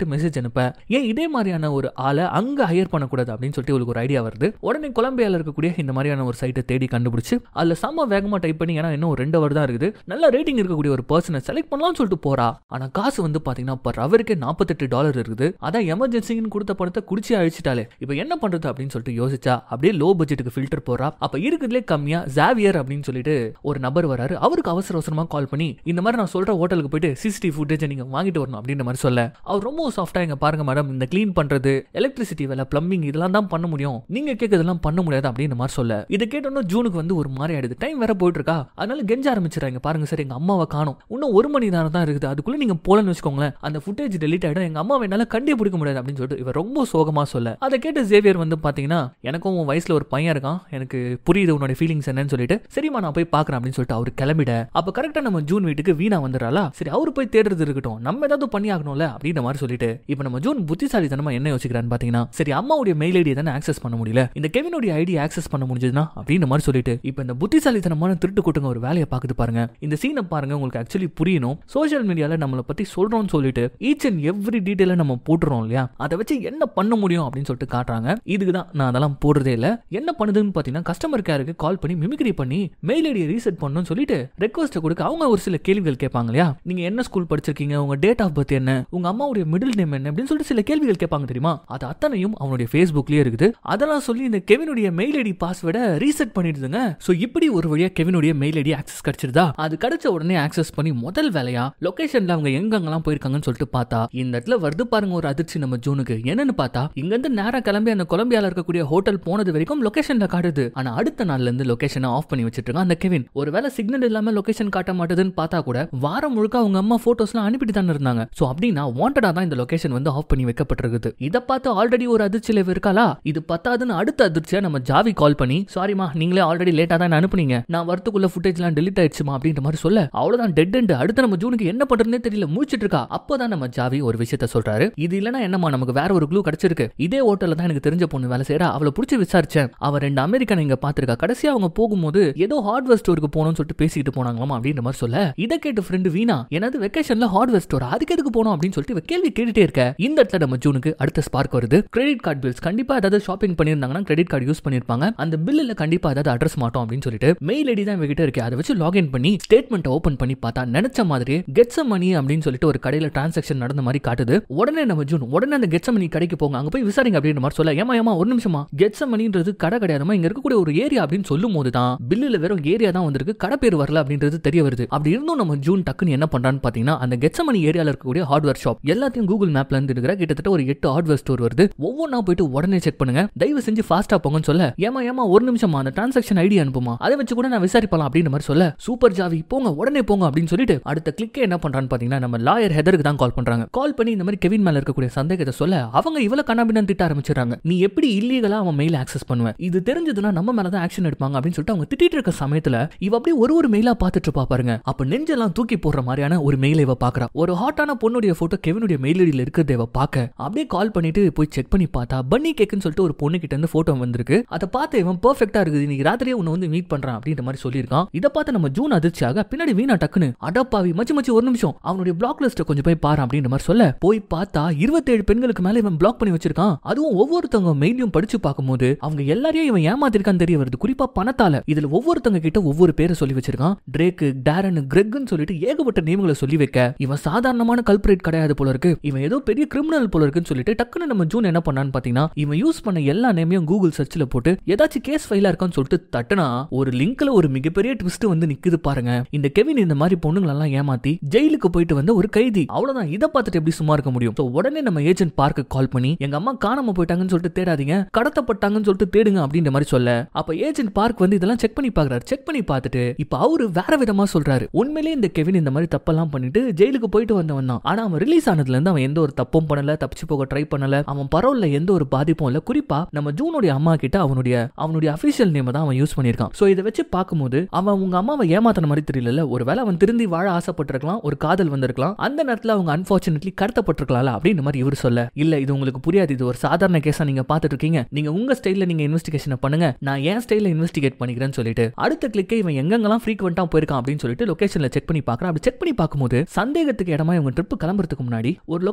அனுப்ப ஏன் இதே மாதிரியான ஒரு ஆளை அங்க ஹையர் பண்ணக்கூடாது அப்படின்னு சொல்லிட்டு இவளுக்கு ஒரு ஐடியா வருது உடனே கொலம்பியால இருக்கக்கூடிய இந்த மாதிரியான ஒரு சைட்டை தேடி கண்டுபிடிச்சு அதுல செம்ம வேகமா டைப் பண்ணி ஏன்னா இன்னும் ஒரு ரெண்டு அவர் தான் இருக்குது நல்ல ரேட்டிங் இருக்கக்கூடிய ஒரு பர்சனை செலக்ட் பண்ணலாம்னு சொல்லிட்டு போறா ஆனா காசு வந்து பாத்தீங்கன்னா பர் அவருக்கே நாற்பத்தெட்டு டாலர் இருக்குது அதான் எமர்ஜென்சின்னு கொடுத்த பணத்தை குடிச்சு அழிச்சிட்டாலே இப்போ என்ன பண்றது அப்படின்னு சொல்லிட்டு யோசிச்சா அப்படியே லோ பட்ஜெட்டுக்கு ஃபில்டர் போறா அப்ப இருக்கிறதுலே கம்மியா ஜாவியர் அப்படின்னு சொல்லிட்டு ஒரு நபர் வராரு அவருக்கு அவசர அவசரமா கால் பண்ணி இந்த மாதிரி நான் சொல்ற ஹோட்டலுக்கு போயிட்டு சிசிடிவி ஃபுட்டேஜ் நீங்க வாங்கிட்டு வரணும் அப்படின்ற மாதிரி சொல்ல அவர் ரொம்ப சாஃப்டா இங்க பாருங்க மேடம் இந்த க்ளீன் பண்றது எலக்ட்ரிசிட்டி வேலை பிளம்பிங் இதெல்லாம் தான் பண்ண முடியும் நீங்க கேட்கறதெல்லாம் பண்ண முடியாது அப்படின்ற மாதிரி சொல்ல இதை கேட்டோன்னா ஜூனுக்கு வந்து ஒரு மாதிரி ஆயிடுது டைம் வேற போயிட்டு இருக்கா அதனால கெஞ்ச ஆரம்பிச்சிடறாங்க பாருங்க சார் எங்க அம்மாவை காணும் இன்னும் ஒரு மணி நேரம் தான் இருக்குது அதுக்குள்ள நீங்க போலன்னு வச்சுக்கோங்களேன் அந்த ஃபுட்டேஜ் டெலிட் ஆயிடும் எங்க அம்மாவை என்னால கண்டே பிடிக்க முடியாது அப்படின்னு சொல்லிட்டு இவர் ரொம்ப சோகமா சொல்ல அதை கேட்டு ஜேவியர் வந்து பாத்தீங்கன்னா எனக்கும் உன் வயசுல ஒரு பையன் இருக்கான் எனக்கு புரியுது உன்னோட ஃபீலிங்ஸ் என்னன்னு சொல்லிட்டு சரிம்மா நான் போய் பாக்குறேன் அப்படின்னு சொல்லிட்டு அவர் கிளம்பிட அப்ப கரெக்டா நம்ம ஜூன் வீட்டுக்கு வீணா வந்துடுறாளா சரி அவர் போய் தேடுறது இருக்கட்டும் நம்ம ஏதாவது பண்ணி ஆகணும்ல அப்படின்ற மாதிரி சொல்லிட்டு இப்போ நம்ம ஜூன் புத்திசாலித்தனமா என்ன யோசிக்கிறான்னு பாத்தீங்கன்னா சரி அம்மாவுடைய மெயில் ஐடி தானே ஆக்சஸ் பண்ண முடியல இந்த கெவினுடைய ஐடி ஆக்சஸ் பண்ண முடிஞ்சதுன்னா அப்படின்ற மாதிரி சொல்லிட்டு இப்போ இந்த புத்திசாலித்தனமான திருட்டு கூட்டுங்க ஒரு வேலையை பார்க்குது பாருங்க இந்த சீனை பாருங்க உங்களுக்கு ஆக்சுவலி புரியணும் சோஷியல் மீடியால நம்மளை பத்தி சொல்றோம்னு சொல்லிட்டு ஈச் அண்ட் எவ்ரி டீடைல நம்ம போட்டுறோம் இல்லையா அதை வச்சு என்ன பண்ண முடியும் அப்படின்னு சொல்லிட்டு காட்டுறாங்க இதுக்கு தான் நான் அதெல்லாம் போடுறதே இல்லை என்ன பண்ணுதுன்னு பார்த்தீங்கன்னா கஸ்டமர் கேருக்கு கால் பண்ணி மிமிக்ரி பண்ணி மெயில் ஐடியை ரீசெட் பண்ணணும்னு சொல்லிட்டு ரெக்வஸ்ட்டை கொடுக்க அவங்க ஒரு சில கேள்விகள் கேட்பாங்க இல்லையா நீங்க என்ன ஸ்கூல் படிச்சிருக்கீங்க உங்க டேட் ஆஃப் பர்த் என்ன உங்க அம்மாவுடைய மிடில் நேம் என்ன அப்படின்னு சொல்லிட்டு சில கேள்விகள் கேட்பாங்க தெரியுமா அது அத்தனையும் அவனுடைய ஃபேஸ்புக்லயே இருக்குது அதெல்லாம் சொல்லி இந்த கெவினுடைய மெயில் ஐடி பாஸ்வேர்டை ரீசெட் பண்ணிடுதுங்க ஸோ இப்படி ஒரு வழியா கெவினுடைய மெயில் ஐடி ஆக்சஸ் கிடைச்சிருதா அது கிடைச்ச உடனே ஆக்சஸ் பண்ணி முதல் வேலையா லொகேஷன்ல அவங்க எங்கெங்கெல்லாம் போயிருக்காங்கன்னு சொல்லிட்டு பார்த்தா இந்த இடத்துல வருது பாருங்க ஒரு அதிர்ச்சி நம்ம ஜூனுக்கு என்னன்னு பார்த்தா இங்க இருந்து நேரா கிளம்பி அந்த கொலம்பியால இருக்கக்கூடிய ஹோட்டல் போனது வரைக்கும் லொகேஷன்ல காட்டுது ஆனா அடுத்த நாள்ல இருந்து லொகேஷனை ஆஃப் பண்ணி வச்சிட்டு இருக்கான் அந்த கெவின் ஒருவேளை சிக்னல் இல்லாம லொகேஷன் காட்ட மாட்டேதுன்னு பார்த்தா கூட வாரம் முழுக்க அவங்க அம்மா போட்டோஸ்லாம் அனுப்பிட்டு தானே இருந்தாங்க சோ அப்படின்னா வாண்டடா தான் இந்த லொகேஷன் வந்து ஆஃப் பண்ணி வைக்கப்பட்டிருக்குது இதை பார்த்து ஆல்ரெடி ஒரு அதிர்ச்சியில இருக்காளா இது பத்தாதுன்னு அடுத்த அதிர்ச்சியா நம்ம ஜாவி கால் பண்ணி சாரிமா நீங்களே ஆல்ரெடி லேட்டா தான் அனுப்புனீங்க நான் வரத்துக்குள்ள ஃபுட்டேஜ்லாம் டெலிட் ஆயிடுச்சுமா அப்படின்ற மாதிரி சொல்ல அவ்வளவுதான் டெட் அண்ட் அடுத்து நம்ம ஜூனுக்கு என்ன பண்றதுனே தெரியல முடிச்சிட்டு இருக்கா அப்பதான் நம்ம ஜாவி ஒரு விஷயத்த சொல்றாரு இது இல்லனா என்னமா நமக்கு வேற ஒரு க்ளூ கிடைச்சிருக்கு இதே ஹோட்டல்ல தான் எனக்கு தெரிஞ்ச பொண்ணு வேலை செய்யறா அவளை பிடிச்சி விசாரிச்சேன் அவ ரெண்டு அமெரிக்கன் இங்க பாத்திருக்கா கடைசியா அவங்க போகும்போது ஏதோ ஹார்ட்வேர் ஸ்டோருக்கு போகணும்னு சொல்லிட்டு பேசிட்டு போனாங்களாமா அப்படின்ற மாதிரி சொல்ல இதை கேட்டு ஃப்ரெண்டு வீணா எனது வெக்கேஷன்ல ஹார்ட்வேர் ஸ்டோர் அதுக்கு எதுக்கு போனோம் அப்படின்னு சொல்லிட்டு இவ கேள்வி கேட்டுட்டே இருக்க இந்த இடத்துல நம்ம ஜூனுக்கு அடுத்த ஸ்பார்க் வருது கிரெடிட் கார்டு பில்ஸ் கண்டிப்பா ஏதாவது ஷாப்பிங் பண்ணியிருந்தாங்கன்னா கிரெடிட் கார்டு யூஸ் பண்ணிருப்பாங்க அந்த பில்லுல கண்டிப்பா ஏதாவது அட்ரஸ் மாட்டோம் அப்படின்னு சொல்லிட்டு மெயில் ஐடி தான் இவகிட்ட இருக்கு அதை வச்சு லாகின் பண்ணி ஸ்டேட்மெண்ட் ஓபன் பண்ணி பார்த்தா நினைச்ச மாதிரி கெட்ஸ் மணி அப்படின்னு சொல்லிட்டு ஒரு கடையில டிரான்சாக்ஷன் நடந்த மாதிரி காட்டுது உடனே நம்ம ஜூன் உடனே அந்த கெட்ஸ் மணி கடைக்கு போங்க அங்க போய் விசாரிங்க அப்படின்ற மாதிரி சொல்ல ஏமா ஏமா ஒரு நிமிஷமா கெட்ஸ் மணின்றது கடை கிடையாதுமா இங்க இருக்கக்கூடிய ஒரு ஏரியா அப்படின்னு சொல்லும் போது தான் பில்லுல வெறும் ஏரியா தான் வந்திருக்கு கடை பேர் வரல அப்படின்றது தெரிய வருது அப்படி இருந்தும் நம்ம ஜூன் டக்குன்னு என்ன பண்றான்னு பாத்தீங்கன்னா அந்த கெட்சமணி ஏரியால இருக்கக்கூடிய ஹார்ட்வேர் ஷாப் எல்லாத்தையும் கூகுள் மேப்ல இருந்து இருக்கிற கிட்டத்தட்ட ஒரு எட்டு ஹார்ட்வேர் ஸ்டோர் வருது ஒவ்வொன்றா போயிட்டு உடனே செக் பண்ணுங்க தயவு செஞ்சு ஃபாஸ்டா போங்கன்னு சொல்ல ஏமா ஏமா ஒரு நிமிஷமா அந்த டிரான்சாக்ஷன் ஐடி அனுப்புமா அதை வச்சு கூட நான் விசாரிப்பலாம் அப்படின்ற மாதிரி சொல்ல சூப்பர் ஜாவி போங்க உடனே போங்க அப்படின்னு சொல்லிட்டு அடுத்த கிளிக்கே என்ன பண்றான்னு பாத்தீங்கன்னா நம்ம லாயர் ஹெதருக்கு தான் கால் பண்றாங்க கால் பண்ணி இந்த மாதிரி கெவின் மேல இருக்கக்கூடிய சந்தேகத்தை சொல்ல அவங்க இவ்வளவு கண்ணாபின்னு திட்ட ஆரம்பிச்சிடறாங்க நீ எப்படி இல்லீகலா அவன் மெயில் ஆக்சஸ் பண்ணுவேன் இது தெரிஞ்சதுன்னா நம்ம மேல தான் ஆக்ஷன் எடுப்பாங்க அப்படின்னு சொல்லிட்டு அவங்க திட்டிட்டு இருக்க சமயத்துல இவ அப்படியே ஒரு ஒரு மெயிலா பார்த்துட்டு இருப்பா பாருங்க அப்ப நெஞ்செல்லாம் தூக்கி போடுற மாதிரியான ஒரு மெயிலை இவ பாக்குறா ஒரு ஹாட்டான பொண்ணுடைய போட்டோ கெவினுடைய மெயில் ஐடியில் இருக்கிறத இவ பார்க்க அப்படியே கால் பண்ணிட்டு போய் செக் பண்ணி பார்த்தா பன்னி கேக்குன்னு சொல்லிட்டு ஒரு பொண்ணு கிட்ட இருந்து போட்டோ வந்திருக்கு அதை பார்த்து இவன் பெர்ஃபெக்ட்டா இருக்குது இன்னைக்கு ராத்திரியே உன்னை வந்து மீட் பண்றான் அப்படின்ற மாதிரி சொல்லியிருக்கான் இதை பார்த்து நம்ம ஜூன் அதிர்ச்சியாக பின்னாடி வீணா டக்குன்னு அடப்பாவி மச்சி மச்சி ஒரு நிமிஷம் அவனுடைய பிளாக் லிஸ்ட்டை கொஞ்சம் போய் பாரு அப்படின்ற மாதிரி சொல்ல போய் பார்த்தா இருபத்தேழு பெண்களுக்கு மேல இவன் பிளாக் பண்ணி வச்சிருக்கான் அதுவும் ஒவ்வொருத்தவங்க மெயிலையும் படிச்சு பார்க்கும்போது அவங்க எல்லாரையும் இவன் ஏமாத்திருக்கான்னு தெரிய வருது குறிப்பா பணத்தால இதுல ஒவ்வொருத்தவங்க கிட்ட ஒவ்வொரு பேரை சொல்லி வச்சிருக்கான் ட்ரேக்கு டேரன் கிரெக்னு சொல்லிட்டு ஏகப்பட்ட நேம்களை சொல்லி வைக்க இவன் சாதாரணமான கல்பரேட் கிடையாது போல இருக்கு இவன் ஏதோ பெரிய கிரிமினல் போல இருக்குன்னு சொல்லிட்டு டக்குன்னு நம்ம ஜூன் என்ன பண்ணான்னு பாத்தீங்கன்னா இவன் யூஸ் பண்ண எல்லா நேமையும் கூகுள் சர்ச்ல போட்டு ஏதாச்சும் கேஸ் ஃபைலா இருக்கான்னு சொல்லிட்டு தட்டுனா ஒரு லிங்க்ல ஒரு மிகப்பெரிய ட்விஸ்ட் வந்து நிக்குது பாருங்க இந்த கெவின் இந்த மாதிரி பொண்ணுங்களெல்லாம் ஏமாத்தி ஜெயிலுக்கு போயிட்டு வந்த ஒரு கைதி அவ்வளவுதான் இதை பார்த்துட்டு எப்படி சும்மா இருக்க முடியும் So, உடனே நம்ம ஏஜென்ட் பார்க்க கால் பண்ணி எங்க அம்மா காணாம போயிட்டாங்கன்னு சொல்லிட்டு தேடாதீங்க கடத்தப்பட்டாங்கன்னு சொல்லிட்டு தேடுங்க அப்படின்ற மாதிரி சொல்ல அப்ப ஏஜென்ட் பார்க் வந்து இதெல்லாம் செக் பண்ணி பாக்குறாரு செக் பண்ணி பார்த்துட்டு இப்ப அவரு வேற விதமா சொல்றாரு உண்மையிலேயே இந்த கெவின் இந்த மாதிரி தப்பெல்லாம் பண்ணிட்டு ஜெயிலுக்கு போயிட்டு வந்தவன் தான் ஆனா அவன் ரிலீஸ் ஆனதுல இருந்து அவன் எந்த ஒரு தப்பும் பண்ணல தப்பிச்சு போக ட்ரை பண்ணல அவன் பரவல்ல எந்த ஒரு பாதிப்பும் இல்ல குறிப்பா நம்ம ஜூனுடைய அம்மா கிட்ட அவனுடைய அவனுடைய அபிஷியல் நேம் தான் அவன் யூஸ் பண்ணியிருக்கான் சோ இதை வச்சு பார்க்கும்போது அவன் உங்க அம்மாவை ஏமாத்தின மாதிரி தெரியல ஒருவேளை அவன் திருந்தி வாழ ஆசைப்பட்டிருக்கலாம் ஒரு காதல் வந்திருக்கலாம் அந்த நேரத்துல அவங்க அன்பார்ச்சுனேட்லி கடத்தப்பட்டிருக்கலாம்ல அப்படின்னு மாதிரி இவர் சொல்ல இல்ல இது உங்களுக்கு புரியாது இது ஒரு சாதாரண கேஸா நீங்க பாத்துட்டு இருக்கீங்க நீங்க உங்க ஸ்டைல்ல நீங்க இன்வெஸ்டிகேஷன் பண்ணுங்க நான் என் ஸ்டைல்ல இன்வெஸ்டிகேட் பண்ணிக்கிறேன்னு சொல்லிட்டு அடுத்த கிளிக்கே இவன் எங்கெங்கெல்லாம் ஃப்ரீக்வெண்டா போயிருக்கான் அப்படின்னு சொல்லிட்டு லொகேஷன்ல செக் பண்ணி பார்க்கறான் அப்படி செக் பண்ணி பார்க்கும்போது சந்தேகத்துக்கு இடமா இவங்க ட்ரிப் கிளம்புறதுக்கு முன்னாடி ஒரு லொகேஷனுக்கு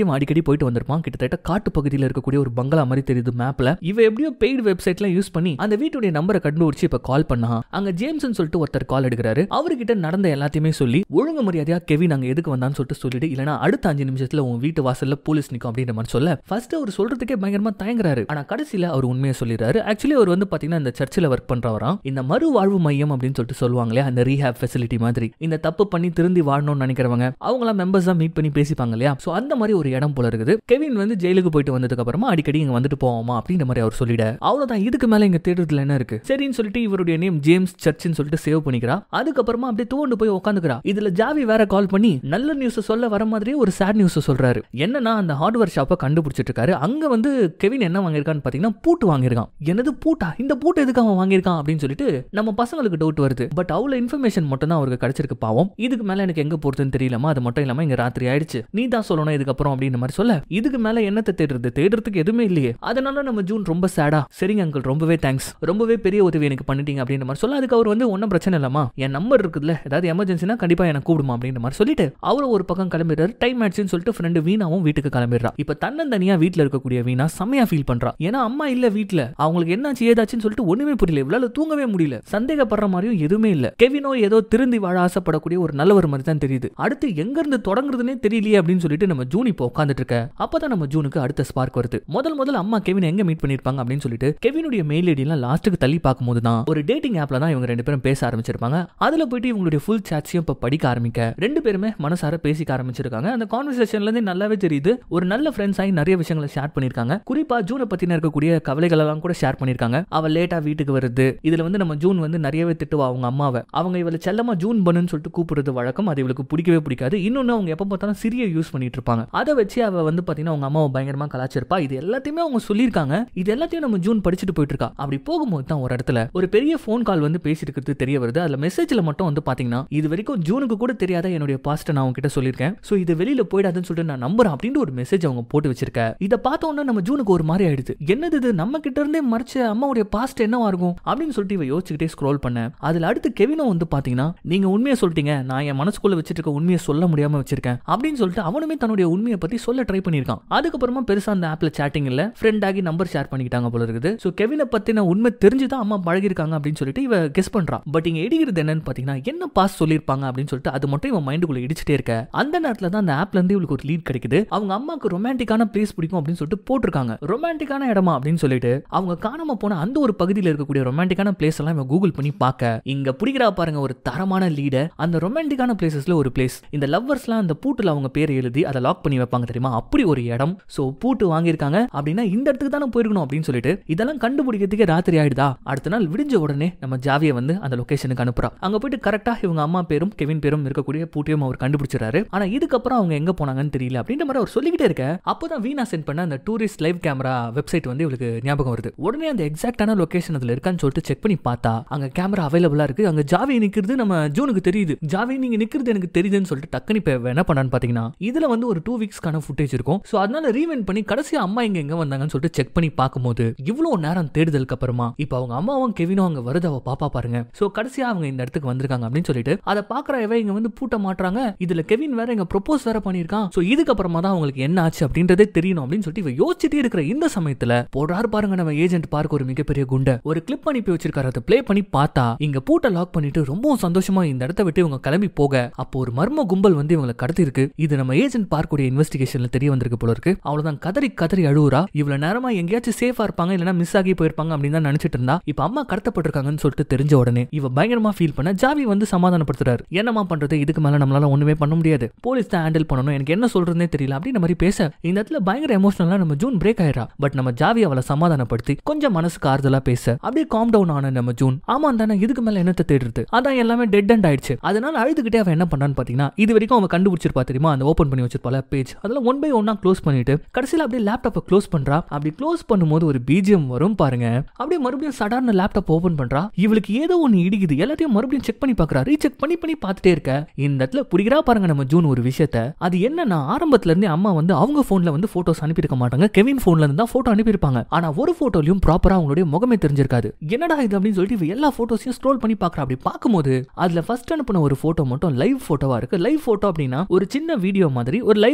இவன் அடிக்கடி போயிட்டு வந்திருப்பான் கிட்டத்தட்ட காட்டு பகுதியில் இருக்கக்கூடிய ஒரு பங்களா மாதிரி தெரியுது மேப்ல இவ எப்படியோ பெய்டு வெப்சைட்லாம் யூஸ் பண்ணி அந்த வீட்டுடைய நம்பரை கண்டுபிடிச்சு இப்ப கால் பண்ணா அங்க ஜேம்ஸ்னு சொல்லிட்டு ஒருத்தர் கால் எடுக்கிறாரு அவர்கிட்ட நடந்த எல்லாத்தையுமே சொல்லி ஒழுங்கு மரியாதையா கெவின் அங்க எதுக்கு வந்தான்னு சொல்லிட்டு சொல்லிட்டு இல்லனா அடுத்த அஞ்சு நிமிஷத்துல உன் வீட்டு வாசல்ல போலீஸ் நிக்கும் அப்படின்ற மாதிரி சொல்ல ஃபர்ஸ்ட் அவர் சொல்றதுக்கே பயங்கரமா தயங்குறாரு ஆனா கடைசியில அவர் உண்மையை சொல்லிடுறாரு ஆக்சுவலி அவர் வந்து பாத்தீங்கன்னா இந்த சர்ச்சில் ஒர்க் பண்றவராம் இந்த மறுவாழ்வு மையம் அப்படின்னு சொல்லிட்டு சொல்லுவாங்களே அந்த ரீஹேப் ஃபெசிலிட்டி மாதிரி இந்த தப்பு பண்ணி திருந்தி வாழணும்னு நினைக்கிறவங்க அவங்களாம் மெம்பர்ஸ் தான் மீட் பண்ணி பேசிப்பாங்க இல்லையா சோ அந்த மாதிரி ஒரு இடம் போல இருக்குது கெவின் வந்து ஜெயிலுக்கு போயிட்டு வந்ததுக்கு அப்புறமா அடிக்கடி இங்க வந்துட்டு போவோமா அப்படின்ற மாதிரி அவர் சொல்லிட அவ்வளவுதான் இதுக்கு மேல இங்க தேடுறதுல என்ன இருக்கு சரின்னு சொல்லிட்டு இவருடைய நேம் ஜேம்ஸ் சர்ச்னு சொல்லிட்டு சேவ் பண்ணிக்கிறா அதுக்கப்புறமா அப்படியே தூண்டு போய் உட்காந்துக்கிறா இதுல ஜாவி வேற கால் பண்ணி நல்ல நியூஸ் சொல்ல வர மாதிரியே ஒரு சேட் நியூஸ் சொல்றாரு என்னன்னா அந்த ஹார்ட்வேர் ஷாப்பை கண்டுபிடிச்சிட்டு இருக்காரு அங்க வந்து கெவின் என்ன வாங்கியிருக்கான்னு பாத்தீங்கன்னா பூட்டு வாங்கியிருக்கான் என்னது பூட்டா இந்த பூட்டு எதுக்கு அவன் வாங்கியிருக்கான் அப்படின்னு சொல்லிட்டு நம்ம பசங்களுக்கு டவுட் வருது பட் அவ்வளவு இன்ஃபர்மேஷன் மட்டும் தான் அவருக்கு கிடைச்சிருக்கு பாவம் இதுக்கு மேல எனக்கு எங்க போறதுன்னு தெரியலமா அது மட்டும் இல்லாம இங்க ராத்திரி ஆயிடுச்சு நீ தான் சொல்லணும் இதுக்கப்புறம் அப்படின்ற மாதிரி சொல்ல இதுக்கு மேல என்னத்தை தேடுறது தேடுறதுக்கு எதுவுமே இல்லையே அதனால நம்ம ஜூன் ரொம்ப சேடா சரிங்க அங்கிள் ரொம்பவே தேங்க்ஸ் ரொம்பவே பெரிய உதவி எனக்கு பண்ணிட்டீங்க அப்படின்ற மாதிரி சொல்ல அதுக்கு அவர் வந்து ஒன்றும் பிரச்சனை இல்லாமா என் நம்பர் இருக்குதுல்ல ஏதாவது எமர்ஜென்சினா கண்டிப்பா எனக்கு கூடுமா அப்படின்ற மாதிரி சொல்லிட்டு அவரும் ஒரு பக்கம் கிளம்பிடுறாரு டைம் ஆயிடுச்சுன்னு சொல்லிட்டு ஃப்ரெண்டு வீணாவும் வீட்டுக்கு கிளம்பிடுறா இப்ப தன்னந்தனியா வீட்டுல இருக்கக்கூடிய வீணா செம்மையா ஃபீல் பண்றா ஏன்னா அம்மா இல்ல வீட்டுல அவங்களுக்கு என்னாச்சு ஏதாச்சுன்னு சொல்லிட்டு ஒண்ணுமே புரியல இவளால தூங்கவே முடியல சந்தேகப்படுற மாதிரியும் எதுவுமே இல்ல கெவினோ ஏதோ திருந்தி வாழ ஆசைப்படக்கூடிய ஒரு நல்லவர் மாதிரி தான் தெரியுது அடுத்து எங்க இருந்து தொடங்குறதுனே தெரியலையே அப்படின்னு சொல்லிட்டு நம்ம ஜூன் இப்போ உட்காந்துட்டு இருக்க அப்பதான் நம்ம ஜூனுக்கு அடுத்த ஸ்பார்க் வருது முதல் முதல்ல அம்மா கெவின் எங்க மீட் பண்ணிருப்பாங்க அப்படின்னு சொல்லிட்டு கெவினுடைய மெயில் ஐடி எல்லாம் லாஸ்ட்டுக்கு தள்ளி பார்க்கும்போது தான் ஒரு டேட்டிங் ஆப்ல தான் இவங்க ரெண்டு பேரும் பேச ஆரம்பிச்சிருப்பாங்க அதுல போயிட்டு இவங்களுடைய ஃபுல் சாட்ஸையும் இப்ப படிக்க ஆரம்பிக்க ரெண்டு பேருமே மனசார பேசிக்க ஆரம்பிச்சிருக்காங்க அந்த கான்வர்சேஷன்ல இருந்து நல்லாவே தெரியுது ஒரு நல்ல ஃப்ரெண்ட்ஸ் ஆகி நிறைய விஷயங்களை ஷேர் பண்ணிருக்காங்க குறிப்பா ஜூனை பத்தின இருக்கக்கூடிய கவலைகள் எல்லாம் கூட ஷேர் பண்ணிருக்காங்க அவ லேட்டா வீட்டுக்கு வருது இதுல வந்து நம்ம ஜூன் வந்து நிறையவே திட்டுவா அவங்க அம்மாவை அவங்க இவளை செல்லமா ஜூன் பண்ணுன்னு சொல்லிட்டு கூப்பிடுறது வழக்கம் அது இவளுக்கு பிடிக்கவே பிடிக்காது இன்னொன்னு அவங்க எப்ப பார்த்தாலும் சிறிய யூஸ் பண்ணிட்டு இருப்பாங்க அதை வச்சு அவ வந்து பாத்தீங்கன்னா அவங்க அம்மாவை பயங்கரமா கலாச்சிருப்பா இது எல்லாத்தையுமே அவங்க சொல்லியிருக்காங்க இது எல்லாத்தையும் நம்ம ஜூன் படிச்சுட்டு போயிட்டு இருக்கா அப்படி போகும்போது தான் ஒரு இடத்துல ஒரு பெரிய ஃபோன் கால் வந்து பேசிட்டு இருக்கிறது தெரிய வருது அதுல மெசேஜ்ல மட்டும் வந்து பாத்தீங்கன்னா இது வரைக்கும் ஜூனுக்கு கூட தெரியாத என்னுடைய பாஸ்ட்டை நான் உங்ககிட்ட சொல்லியிருக்கேன் சோ இது வெளியில போயிடாதுன்னு சொல்லிட்டு நான் நம்புறேன் அப்படின்ற ஒரு மெசேஜ் அவங்க போட்டு வச்சிருக்க இதை பார்த்த உடனே நம்ம ஜூனுக்கு ஒரு மாதிரி ஆயிடுது என்னது இது நம்ம கிட்ட இருந்தே மறைச்ச அம்மாவுடைய பாஸ்ட் என்னவா இருக்கும் அப்படின்னு சொல்லிட்டு இவ யோசிச்சுக்கிட்டே ஸ்க்ரோல் பண்ணேன் அதுல அடுத்து கெவினும் வந்து பாத்தீங்கன்னா நீங்க உண்மையை சொல்லிட்டீங்க நான் என் மனசுக்குள்ள வச்சிட்டு இருக்க உண்மையை சொல்ல முடியாம வச்சிருக்கேன் அப்படின்னு சொல்லிட்டு அவனுமே தன்னுடைய உண்மையை பத்தி சொல்ல ட்ரை பண்ணிருக்கான் அதுக்கப்புறமா பெருசா அந்த ஆப்ல சேட்டிங் இல்ல ஃப்ரெண்ட் ஆகி நம்பர் ஷேர் பண்ணிக்கிட்டாங்க போல இருக்குது சோ கெவினை பத்தின உண்மை தெரிஞ்சுதான் அம்மா பழகிருக்காங்க அப்படின்னு சொல்லிட்டு இவ கெஸ் பண்றான் பட் இங்க இடிக்கிறது என்னன்னு பாத்தீங்கன்னா என்ன பாஸ் சொல்லிருப்பாங்க அப்படின்னு சொல்லிட்டு அது மட்டும் இவன் மைண்டுக்குள்ள இடிச்சிட்டே இருக்க அந்த நேரத்துல தான் அந்த ஆப்ல இருந்து இவளுக்கு ஒரு லீட் கிடைக்குது அவங்க அம்மாக்கு ரொமான்டிக்கான பிளேஸ் பிடிக்கும் அப்படின்னு சொல்லிட்டு போட்டிருக்காங்க ரொமான்டிக்கான இடமா அப்படின்னு சொல்லிட்டு அவங்க காணாம போன அந்த ஒரு பகுதியில் இருக்கக்கூடிய ரொமான்டிக்கான பிளேஸ் எல்லாம் இவன் கூகுள் பண்ணி பார்க்க இங்க பிடிக்கிறா பாருங்க ஒரு தரமான லீட அந்த ரொமான்டிக்கான பிளேசஸ்ல ஒரு பிளேஸ் இந்த லவ்வர்ஸ்லாம் அந்த பூட்டுல அவங்க பேர் எழுதி அதை லாக் பண்ணி வைப்பாங்க தெரியுமா அப்படி ஒரு இடம் சோ பூட்டு வாங்கியிருக்காங்க அப்படின்னா இந்த இடத்துக்கு தானே போயிருக்கணும் அப்படின்னு சொல்லிட்டு இதெல்லாம் கண்டுபிடிக்கிறதுக்கே ராத்திரி ஆயிடுதா அடுத்த நாள் விடிஞ்ச உடனே நம்ம ஜாவியை வந்து அந்த லொகேஷனுக்கு அனுப்புறா அங்க போயிட்டு கரெக்டா இவங்க அம்மா பேரும் கெவின் பேரும் இருக்கக்கூடிய பூட்டையும் அவர் கண்டுபிடிச்சிறாரு ஆனா இதுக்கப்புறம் அவங்க எங்க போனாங்கன்னு தெரியல அப்படின்ற மாதிரி அவர் சொல்லிக்கிட்டே இருக்க அப்போதான் வீணா சென்ட் பண்ண அந்த டூரிஸ்ட் லைவ் கேமரா வெப்சைட் வந்து இவளுக்கு ஞாபகம் வருது உடனே அந்த எக்ஸாக்டான லொகேஷன் அதுல இருக்கான்னு சொல்லிட்டு செக் பண்ணி பார்த்தா அங்க கேமரா அவைலபிளா இருக்கு அங்க ஜாவி நிக்கிறது நம்ம ஜூனுக்கு தெரியுது ஜாவி நீங்க நிக்கிறது எனக்கு தெரியுதுன்னு சொல்லிட்டு டக்குனு இப்ப இவ என்ன பண்ணான்னு பாத்தீங்கன்னா இதுல வந்து ஒரு டூ வீக்ஸ்க்கான ஃபுட்டேஜ் இருக்கும் சோ அதனால ரீவெண்ட் பண்ணி கடைசியா அம்மா இங்க எங்க வந்தாங்கன்னு சொல்லிட்டு செக் பண்ணி பார்க்கும்போது இவ்வளவு நேரம் தேடுதலுக்கு அப்புறமா இப்ப அவங்க அம்மாவும் கெவினும் அங்க வருது அவ பாப்பா பாருங்க சோ கடைசியா அவங்க இந்த இடத்துக்கு வந்திருக்காங்க அப்படின்னு சொல்லிட்டு அதை பாக்குற இவ இங்க வந்து பூட்ட மாட்றாங்க இதுல கெவின் வேற இங்க ப்ரொபோஸ் வேற பண்ணிருக்கான் சோ இதுக்கப்புறமா தான் அவங்களுக்கு என்ன ஆச்சு அப்படின்றதே தெரியணும் அப்படின்னு சொல்லிட்டு இவ யோசிச்சுட்டே இருக்கிற இந்த சமயத்துல போடுறாரு பாருங்க நம்ம ஏஜென்ட் பார்க்க ஒரு மிகப்பெரிய குண்டை ஒரு கிளிப் அனுப்பி வச்சிருக்காரு அதை ப்ளே பண்ணி பார்த்தா இங்க பூட்டை லாக் பண்ணிட்டு ரொம்பவும் சந்தோஷமா இந்த இடத்த விட்டு இவங்க கிளம்பி போக அப்போ ஒரு மர்ம கும்பல் வந்து இவங்களை கடத்தி இருக்கு இது நம்ம ஏஜென்ட் பார்க்கக்கூடிய இன்வெஸ்டிகேஷன்ல தெரிய வந்திருக்கு போல இருக்கு அவ்வளவுதான் கதறி கதறி அழுவுறா இவ்வளவு நேரமா எங்கேயாச்சும் சேஃபா இருப்பாங்க இல்லைன்னா மிஸ் ஆகி போயிருப்பாங்க அப்படின்னு தான் நினைச்சிட்டு இருந்தா இப்ப அம்மா கடத்தப்பட்டிருக்காங்கன்னு சொல்லிட்டு தெரிஞ்ச உடனே இவ பயங்கரமா ஃபீல் பண்ண ஜாவி வந்து சமாதானப்படுத்துறாரு என்னமா பண்றது இதுக்கு மேல நம்மளால ஒண்ணுமே பண்ண முடியாது போலீஸ் தான் ஹேண்டில் பண்ணணும் எனக்கு என்ன சொல்றதுனே தெரியல அப்படின்ற மாதிரி பேச இந்த இடத்துல பயங்கர எமோஷனலா நம்ம ஜூன் பிரேக் ஆயிரா பட் நம்ம ஜாவி அவளை சமாதானப்படுத்தி கொஞ்சம் மனசுக்கு ஆறுதலா பேச அப்படியே காம் டவுன் ஆன நம்ம ஜூன் ஆமா தானே இதுக்கு மேல என்னத்தை தேடுறது அதான் எல்லாமே டெட் அண்ட் ஆயிடுச்சு அதனால அழுதுகிட்டே அவன் என்ன பண்ணான்னு பாத்தீங்கன்னா இது வரைக்கும் அவன் கண்டுபிடிச்சிருப்பா தெரியுமா அந்த ஓபன் பண்ணி வச்சிருப்பால பேஜ் அதெல்லாம் ஒன் பை ஒன்னா க்ளோஸ் பண்ணிட்டு கடைசியில் அப்படியே லேப்டாப்பை க்ளோஸ் பண்றா அப்படி க்ளோஸ் பண்ணும்போது ஒரு பிஜிஎம் வரும் பாருங்க அப்படியே மறுபடியும் சடார்னு லேப்டாப் ஓபன் பண்றா இவளுக்கு ஏதோ ஒன்னு இடிக்குது எல்லாத்தையும் மறுபடியும் செக் பண்ணி பாக்குறா ரீசெக் பண்ணி பண்ணி பார்த்துட்டே இருக்க இந்த இடத்துல புடிக்கிறா பாருங்க நம்ம ஜூன் ஒரு விஷயத்த அது என்னன்னா ஆரம்பத்துல இருந்தே அம்மா வந்து அவங்க போன்ல வந்து போட்டோஸ் அனுப்பியிருக்க மாட்டாங்க கெவின் போன்ல இருந்து தான் போட்டோ அனுப்பியிருப்பாங்க ஆனா ஒரு போட்டோலயும் ப்ராப்பரா அவங்களுடைய முகமே தெரிஞ்சிருக்காது என்னடா இது அப்படின்னு சொல்லிட்டு இவ எல்லா போட்டோஸையும் ஸ்க்ரோல் பண்ணி பாக்குறா அப்படி பார்க்கும்போது அதுல ஃபர்ஸ்ட் அனுப்பின ஒரு போட்டோ மட்டும் லைவ் போட்டோவா இருக்கு லைவ் போட்டோ அப்படின்னா ஒரு சின்ன வீடியோ மாதிரி ஒரு லைவ் மூமெண்ட்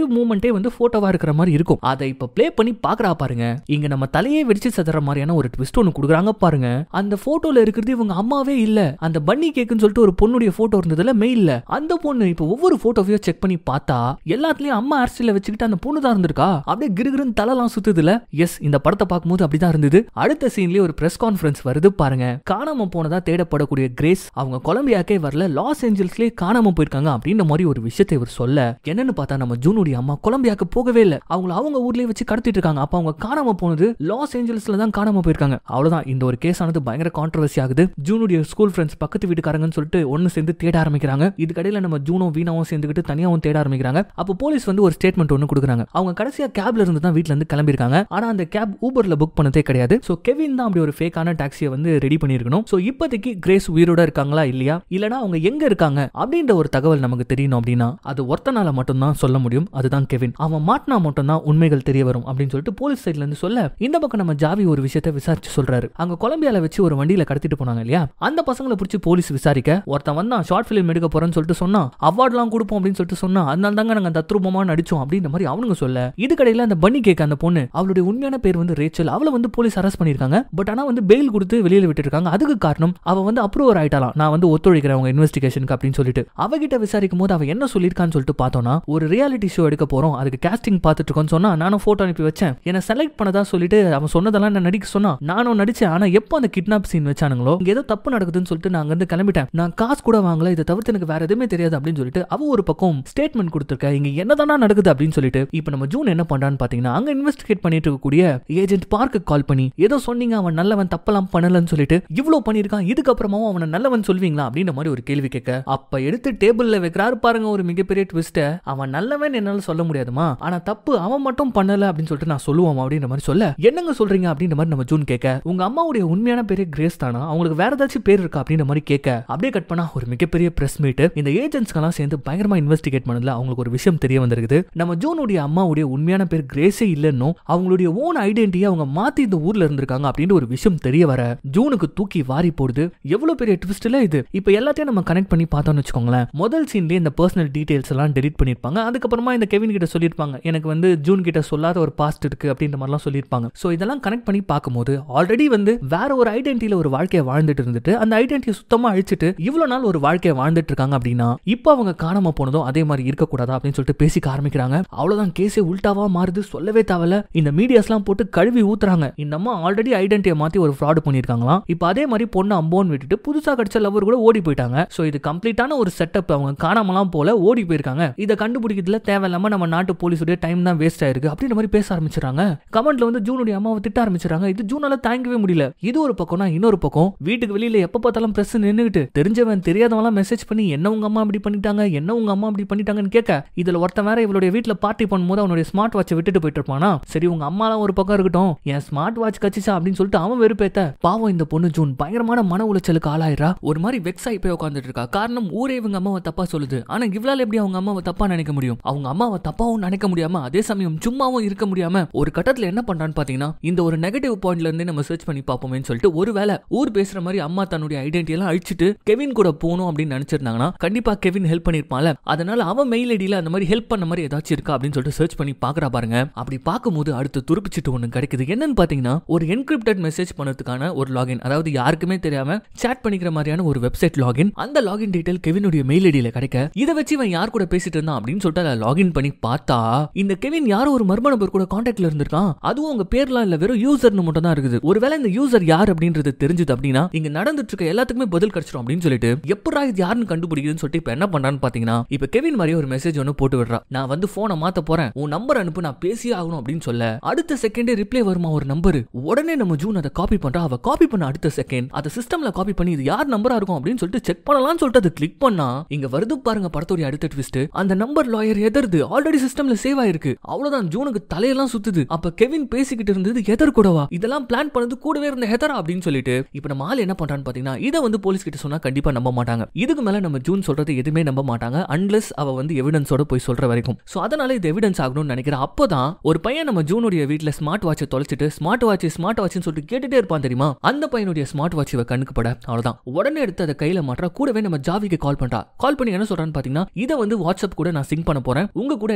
மூமெண்ட்டே வந்து போட்டோவா இருக்கிற மாதிரி இருக்கும் அதை இப்ப ப்ளே பண்ணி பாக்குறா பாருங்க இங்க நம்ம தலையே வெடிச்சு சதுற மாதிரியான ஒரு ட்விஸ்ட் ஒன்று கொடுக்குறாங்க பாருங்க அந்த போட்டோல இருக்கிறது இவங்க அம்மாவே இல்ல அந்த பன்னி கேக்குன்னு சொல்லிட்டு ஒரு பொண்ணுடைய போட்டோ இருந்ததுல மெயில்ல அந்த பொண்ணு இப்ப ஒவ்வொரு போட்டோவையும் செக் பண்ணி பார்த்தா எல்லாத்துலயும் அம்மா அரசியல வச்சுக்கிட்டு அந்த பொண்ணு தான் இருந்திருக்கா அப்படியே கிருகிருன்னு தலைலாம் சுத்துதுல எஸ் இந்த படத்தை பார்க்கும்போது அப்படிதான் இருந்தது அடுத்த சீன்லயே ஒரு பிரஸ் கான்ஃபரன்ஸ் வருது பாருங்க காணாம போனதா தேடப்படக்கூடிய கிரேஸ் அவங்க கொலம்பியாக்கே வரல லாஸ் ஏஞ்சல்ஸ்லயே காணாம போயிருக்காங்க அப்படின்ற மாதிரி ஒரு விஷயத்தை இவர் சொல்ல என்னன்னு பார்த்தா நம்ம ஜூனுடைய அம்மா கொலம்பியாக்கு போகவே இல்லை அவங்கள அவங்க ஊர்லயே வச்சு கடத்திட்டு இருக்காங்க அப்ப அவங்க காணாம போனது லாஸ் ஏஞ்சல்ஸ்ல தான் காணாம போயிருக்காங்க அவ்வளவுதான் இந்த ஒரு கேஸ் ஆனது பயங்கர கான்ட்ரவர்சி ஆகுது ஜூனுடைய ஸ்கூல் ஃப்ரெண்ட்ஸ் பக்கத்து வீட்டுக்காரங்கன்னு சொல்லிட்டு ஒன்னு சேர்ந்து தேட ஆரம்பிக்கிறாங்க இதுக்கடையில நம்ம ஜூனும் வீணாவும் சேர்ந்துக்கிட்டு தனியாவும் தேட ஆரம்பிக்கிறாங்க அப்போ போலீஸ் வந்து ஒரு ஸ்டேட்மெண்ட் ஒன்னு கொடுக்குறாங்க அவங்க கடைசியா கேப்ல இருந்து தான் வீட்ல இருந்து கிளம்பிருக்காங்க ஆனா அந்த கேப் ஊபர்ல புக் பண்ணதே கிடையாது சோ கெவின் தான் அப்படி ஒரு ஃபேக்கான டாக்ஸியை வந்து ரெடி பண்ணிருக்கணும் சோ இப்போதைக்கு கிரேஸ் உயிரோட இருக்காங்களா இல்லையா இல்லனா அவங்க எங்க இருக்காங்க அப்படின்ற ஒரு தகவல் நமக்கு தெரியணும் அப்படின்னா அது ஒருத்தனால மட்டும்தான் சொல்ல முடியும் அதுதான் கெவின் அவன் மாட்டினா மட்டும்தான் உண்மைகள் தெரிய வரும் அப்படின்னு சொல்லிட்டு போலீஸ் சைட்ல இருந்து சொல்ல இந்த பக்கம் நம்ம ஜாவி ஒரு விஷயத்த விசாரிச்சு சொல்றாரு அங்க கொலம்பியால வச்சு ஒரு வண்டியில கடத்திட்டு போனாங்க இல்லையா அந்த பசங்களை பிடிச்சி போலீஸ் விசாரிக்க ஒருத்தன் வந்தான் ஷார்ட் ஃபிலிம் எடுக்க போறேன்னு சொல்லிட்டு சொன்னா அவார்ட்லாம் கொடுப்போம் அப்படின்னு சொல்லிட்டு சொன்னா அதனால தாங்க நாங்க தத்ரூபமா நடிச்சோம் அப்படின்ற மாதிரி அவனுங்க சொல்ல இதுக்கடையில அந்த பன்னி கேக் அந்த பொண்ணு அவளுடைய உண்மையான பேர் வந்து ரேச்சல் அவளை வந்து போலீஸ் அரெஸ்ட் பண்ணிருக்காங்க பட் ஆனா வந்து பெயில் கொடுத்து வெளியில விட்டுருக்காங்க அதுக்கு காரணம் அவ வந்து அப்ரூவர் ஆயிட்டாலாம் நான் வந்து ஒத்துழைக்கிறேன் அவங்க இன்வெஸ்டிகேஷனுக்கு அப்படின்னு சொல்லிட்டு அவகிட்ட விசாரிக்கும் போது அவ என்ன சொல்லியிருக்கான்னு சொல்லிட்டு பார்த்தோம்னா ஒரு ரியாலிட்டி ஷோ எடுக்க போறோம் அதுக்கு கேஸ்டிங் பார்த்துட்டு இருக்கோம்னு சொன்னா நானும் போட்டோ அனுப்பி வச்சேன் என்ன செலக்ட் பண்ணதா சொல்லிட்டு அவன் சொன்னதெல்லாம் நான் நடிக்க சொன்னா நானும் நடிச்சேன் ஆனா எப்போ அந்த கிட்னாப் சீன் வச்சானுங்களோ இங்க ஏதோ தப்பு நடக்குதுன்னு சொல்லிட்டு நான் அங்கிருந்து கிளம்பிட்டேன் நான் காசு கூட வாங்கல இதை தவிர்த்து எனக்கு வேற எதுவுமே தெரியாது அப்படின்னு சொல்லிட்டு அவ ஒரு பக்கம் ஸ்டேட்மெண்ட் கொடுத்துருக்க இங்க என்னதானா நடக்குது அப்படின்னு சொல்லிட்டு இப்போ நம்ம ஜூன் என்ன பண்றான்னு பாத்தீங்கன்னா அங்க இன்வெஸ்டிகேட் பண்ணிட்டு இருக்கக்கூடிய ஏஜென்ட் பார்க்கு கால் பண்ணி ஏதோ சொன்னீங்க அவன் நல்லவன் தப்பெல்லாம் பண்ணலன்னு சொல்லிட்டு இவ்வளவு பண்ணிருக்கான் இதுக்கப்புறமாவும் அவனை நல்லவன் சொல்வீங்களா அப்படின்ற மாதிரி ஒரு கேள்வி கேட்க அப்ப எடுத்து டேபிள்ல வைக்கிறாரு பாருங்க ஒரு மிகப்பெரிய ட்விஸ்ட அவன் நல்லவன் என்னால சொல்ல முடியாதுமா ஆனா தப்பு அவன் மட்டும் பண்ணல அப்படின்னு சொல்லிட்டு நான் சொல்லுவோம் அப்படின்ற மாதிரி சொல்ல என்னங்க சொல்றீங்க அப்படின்ற மாதிரி நம்ம ஜூன் கேட்க உங்க அம்மாவுடைய உண்மையான பேரே கிரேஸ் தானா அவங்களுக்கு வேற ஏதாச்சும் பேர் இருக்கா அப்படின்ற மாதிரி கேட்க அப்படியே கட் பண்ணா ஒரு மிகப்பெரிய பிரஸ் மீட் இந்த ஏஜென்ட்ஸ்க்கெல்லாம் சேர்ந்து பயங்கரமா இன்வெஸ்டிகேட் பண்ணதுல அவங்களுக்கு ஒரு விஷயம் தெரிய வந்திருக்குது நம்ம ஜூனுடைய அம்மாவுடைய உண்மையான பேர் கிரேஸே இல்லைன்னு அவங்களுடைய ஓன் ஐடென்டிட்டியை அவங்க மாத்தி இந்த ஊர்ல இருந்திருக்காங்க அப்படின்ற ஒரு விஷயம் தெரிய வர ஜூனுக்கு தூக்கி வாரி போடுது எவ்வளவு பெரிய ட்விஸ்ட்ல இது இப்போ எல்லாத்தையும் நம்ம கனெக்ட் பண்ணி பார்த்தோம்னு வச்சுக்கோங்களேன் முதல் சீன்லயே இந்த பர்சனல் டீடைல்ஸ் எல்லாம் டெலிட் பண்ணிருப்பாங்க அதுக்கப்புறமா இந்த கெவின் கிட்ட சொல்லியிருப்பாங்க எனக்கு வந்து ஜூன் கிட்ட சொல்லாத ஒரு பாஸ்ட் இருக்கு அப்படின்ற மாதிரிலாம் சொல்லியிருப்பாங்க ஸோ இதெல்லாம் கனெக்ட் பண்ணி பார்க்கும்போது ஆல்ரெடி வந்து வேற ஒரு ஐடென்டிட்டியில ஒரு வாழ்க்கையை வாழ்ந்துட்டு இருந்துட்டு அந்த ஐடென்டிட்டியை சுத்தமா அழிச்சிட்டு இவ்வளவு நாள் ஒரு வாழ்க்கையை வாழ்ந்துட்டு இருக்காங்க அப்படின்னா இப்போ அவங்க காணாம போனதும் அதே மாதிரி இருக்கக்கூடாதா அப்படின்னு சொல்லிட்டு பேசிக்க ஆரம்பிக்கிறாங்க அவ்வளவுதான் கேஸே உல்டாவா மாறுது சொல்லவே தேவையில்ல இந்த மீடியாஸ்லாம் போட்டு கழுவி ஊத்துறாங்க இந்த அம்மா ஆல்ரெடி ஐடென்டிட்டியை மாத்தி ஒரு ஃப்ராட் பண்ணிருக்காங்களாம் இப்போ அதே மாதிரி பொண்ணு அம்போன்னு விட்டுட்டு புதுசா கிடைச்ச லவர் கூட ஓடி போயிட்டாங்க ஸோ இது கம்ப்ளீட்டான ஒரு செட்டப் அவங்க காணாமலாம் போல ஓடி போயிருக்காங்க இதை கண்டுபிடிக்கிறதுல தேவையில்லாம நம்ம நாட்டு போலீஸுடைய டைம் தான் வேஸ்ட் ஆயிருக்கு அப்படின்ற மாதிரி பேச ஆரம்பிச்சிடறாங்க கமெண்ட்ல வந்து ஜூனுடைய அம்மாவை திட்ட ஆரம்பிச்சிடறாங்க இது ஜூனால தாங்கவே முடியல இது ஒரு பக்கம்னா இன்னொரு பக்கம் வீட்டுக்கு வெளியில எப்ப பார்த்தாலும் பிரஸ் நின்னுகிட்டு தெரிஞ்சவன் தெரியாதவங்களாம் மெசேஜ் பண்ணி என்ன உங்க அம்மா இப்படி பண்ணிட்டாங்க என்ன உங்க அம்மா இப்படி பண்ணிட்டாங்கன்னு கேட்க இதுல ஒருத்தன் வேற இவளுடைய வீட்டுல பார்ட்டி பண்ணும்போது அவனுடைய ஸ்மார்ட் வாட்சை விட்டுட்டு போயிட்டு இருப்பானா சரி உங்க அம்மாலாம் ஒரு பக்கம் இருக்கட்டும் என் ஸ்மார்ட் வாட்ச் கச்சிச்சா அப்படின்னு சொல்லிட்டு அவன் வெறுப்பேத்த பாவம் இந்த பொண்ணு ஜூன் பயங்கரமான மன உளைச்சலுக்கு ஆளாயிரா ஒரு மாதிரி வெக்ஸ் ஆகி போய் உட்காந்துட்டு இருக்கா காரணம் ஊரே இவங்க அம்மாவை தப்பா சொல்லுது ஆனா இவளால எப்படி அவங்க அம்மாவை தப்பா நினைக்க முடியும் அவங்க அம்மாவை தப்பாவும் நினைக்க முடியாம அதே சமயம் சும்மாவும் இருக்க முடியாம ஒரு கட்டத்துல என்ன பண்றான்னு பாத்தீங்கன்னா இந்த ஒரு நெகட்டிவ் பாயிண்ட்ல இருந்தே நம்ம சர்ச் பண்ணி பார்ப்போமேன்னு சொல்லிட்டு ஒருவேளை ஊர் பேசுற மாதிரி அம்மா தன்னுடைய ஐடென்டி எல்லாம் அழிச்சிட்டு கெவின் கூட போகணும் அப்படின்னு நினைச்சிருந்தாங்கன்னா கண்டிப்பா கெவின் ஹெல்ப் பண்ணிருப்பான்ல அதனால அவன் மெயில் ஐடியில அந்த மாதிரி ஹெல்ப் பண்ண மாதிரி ஏதாச்சும் இருக்கா அப்படின்னு சொல்லிட்டு சர்ச் பண்ணி பாக்குறா பாருங்க அப்படி பார்க்கும்போது அடுத்து துருப்பிச்சிட்டு ஒண்ணு கிடைக்குது என்னன்னு பாத்தீங்கன்னா ஒரு என்கிரிப்டட் மெசேஜ் பண்ணதுக்கான ஒரு லாகின் அதாவது யாருக்குமே தெரியாம சேட் பண்ணிக்கிற மாதிரியான ஒரு வெப்சைட் லாகின் அந்த லாகின் டீடைல் கெவினுடைய மெயில் ஐடியில கிடைக்க இதை வச்சு இவன் யார் கூட பேசிட்டு இருந்தான் அப்படின்னு சொல்லிட்டு அதை லாகின் பண்ணி பார்த்தா இந்த கெவின் யாரோ ஒரு மர்ம நபர் கூட கான்டாக்ட்ல இருந்திருக்கான் அதுவும் உங்க பேர்லாம் இல்ல வெறும் யூசர்னு மட்டும் தான் இருக்குது ஒருவேளை இந்த யூசர் யார் அப்படின்றது தெரிஞ்சது அப்படின்னா இங்க நடந்துட்டு இருக்க எல்லாத்துக்குமே பதில் கிடைச்சிடும் அப்படின்னு சொல்லிட்டு எப்படா இது யாருன்னு கண்டுபிடிக்குதுன்னு சொல்லிட்டு இப்ப என்ன பண்றான்னு பாத்தீங்கன்னா இப்ப கெவின் மாதிரி ஒரு மெசேஜ் ஒன்னு போட்டு விடுறா நான் வந்து போனை மாத்த போறேன் உன் நம்பர் அனுப்பு நான் பேசியே ஆகணும் அப்படின்னு சொல்ல அடுத்த செகண்டே ரிப்ளை வருமா ஒரு நம்பர் உடனே நம்ம ஜூன் அதை காப்பி பண்றா அவ காப்பி பண்ண அடுத்த செகண்ட் அதை சிஸ்டம்ல காப்பி பண்ணி இது யார் நம்பரா இருக்கும் அப்படின்னு சொல்லிட்டு செக் பண்ணலாம்னு சொல்லிட்டு அதை கிளிக் பண்ணா இங்க வருது பாருங்க படத்தோட அடுத்த ட்விஸ்ட் அந்த நம்பர் லாயர் எதருது ஆல்ரெடி சிஸ்டம்ல சேவ் ஆயிருக்கு அவ்வளவுதான் ஜூனுக்கு தலையெல்லாம் சுத்துது அப்ப கெவின் பேசிக்கிட்டு இருந்தது எதர் கூடவா இதெல்லாம் பிளான் பண்ணது கூடவே இருந்த ஹெதரா அப்படின்னு சொல்லிட்டு இப்ப நம்ம ஆள் என்ன பண்றான்னு பாத்தீங்கன்னா இதை வந்து போலீஸ் கிட்ட சொன்னா கண்டிப்பா நம்ப மாட்டாங்க இதுக்கு மேல நம்ம ஜூன் சொல்றது எதுவுமே நம்ப மாட்டாங்க அன்லெஸ் அவ வந்து எவிடன்ஸோட போய் சொல்ற வரைக்கும் சோ அதனால இது எவிடன்ஸ் ஆகணும்னு நினைக்கிறேன் அப்போதான் ஒரு பையன் நம்ம ஜூனுடைய வீட்ல ஸ்மார்ட் வாட்சை தொலைச்சிட்டு ஸ்மார்ட் வாட்ச் ஸ்மார்ட் வாட்ச்னு சொல்லிட்டு கேட்டுட்டே இருப்பான் தெரியுமா அந்த பையனுடைய ஸ்மார்ட் வாட்ச் இவ கண்ணுக்கு பட அவ்வளவுதான் உடனே எடுத்து அதை கையில மாற்றா கூடவே நம்ம ஜாவிக்கு கால் பண்றா கால் பண்ணி என்ன சொல்றான்னு பாத்தீங்கன்னா இதை வந்து வாட்ஸ்அப் கூட நான் சிங்க் பண்ண போறேன் உங்க கூட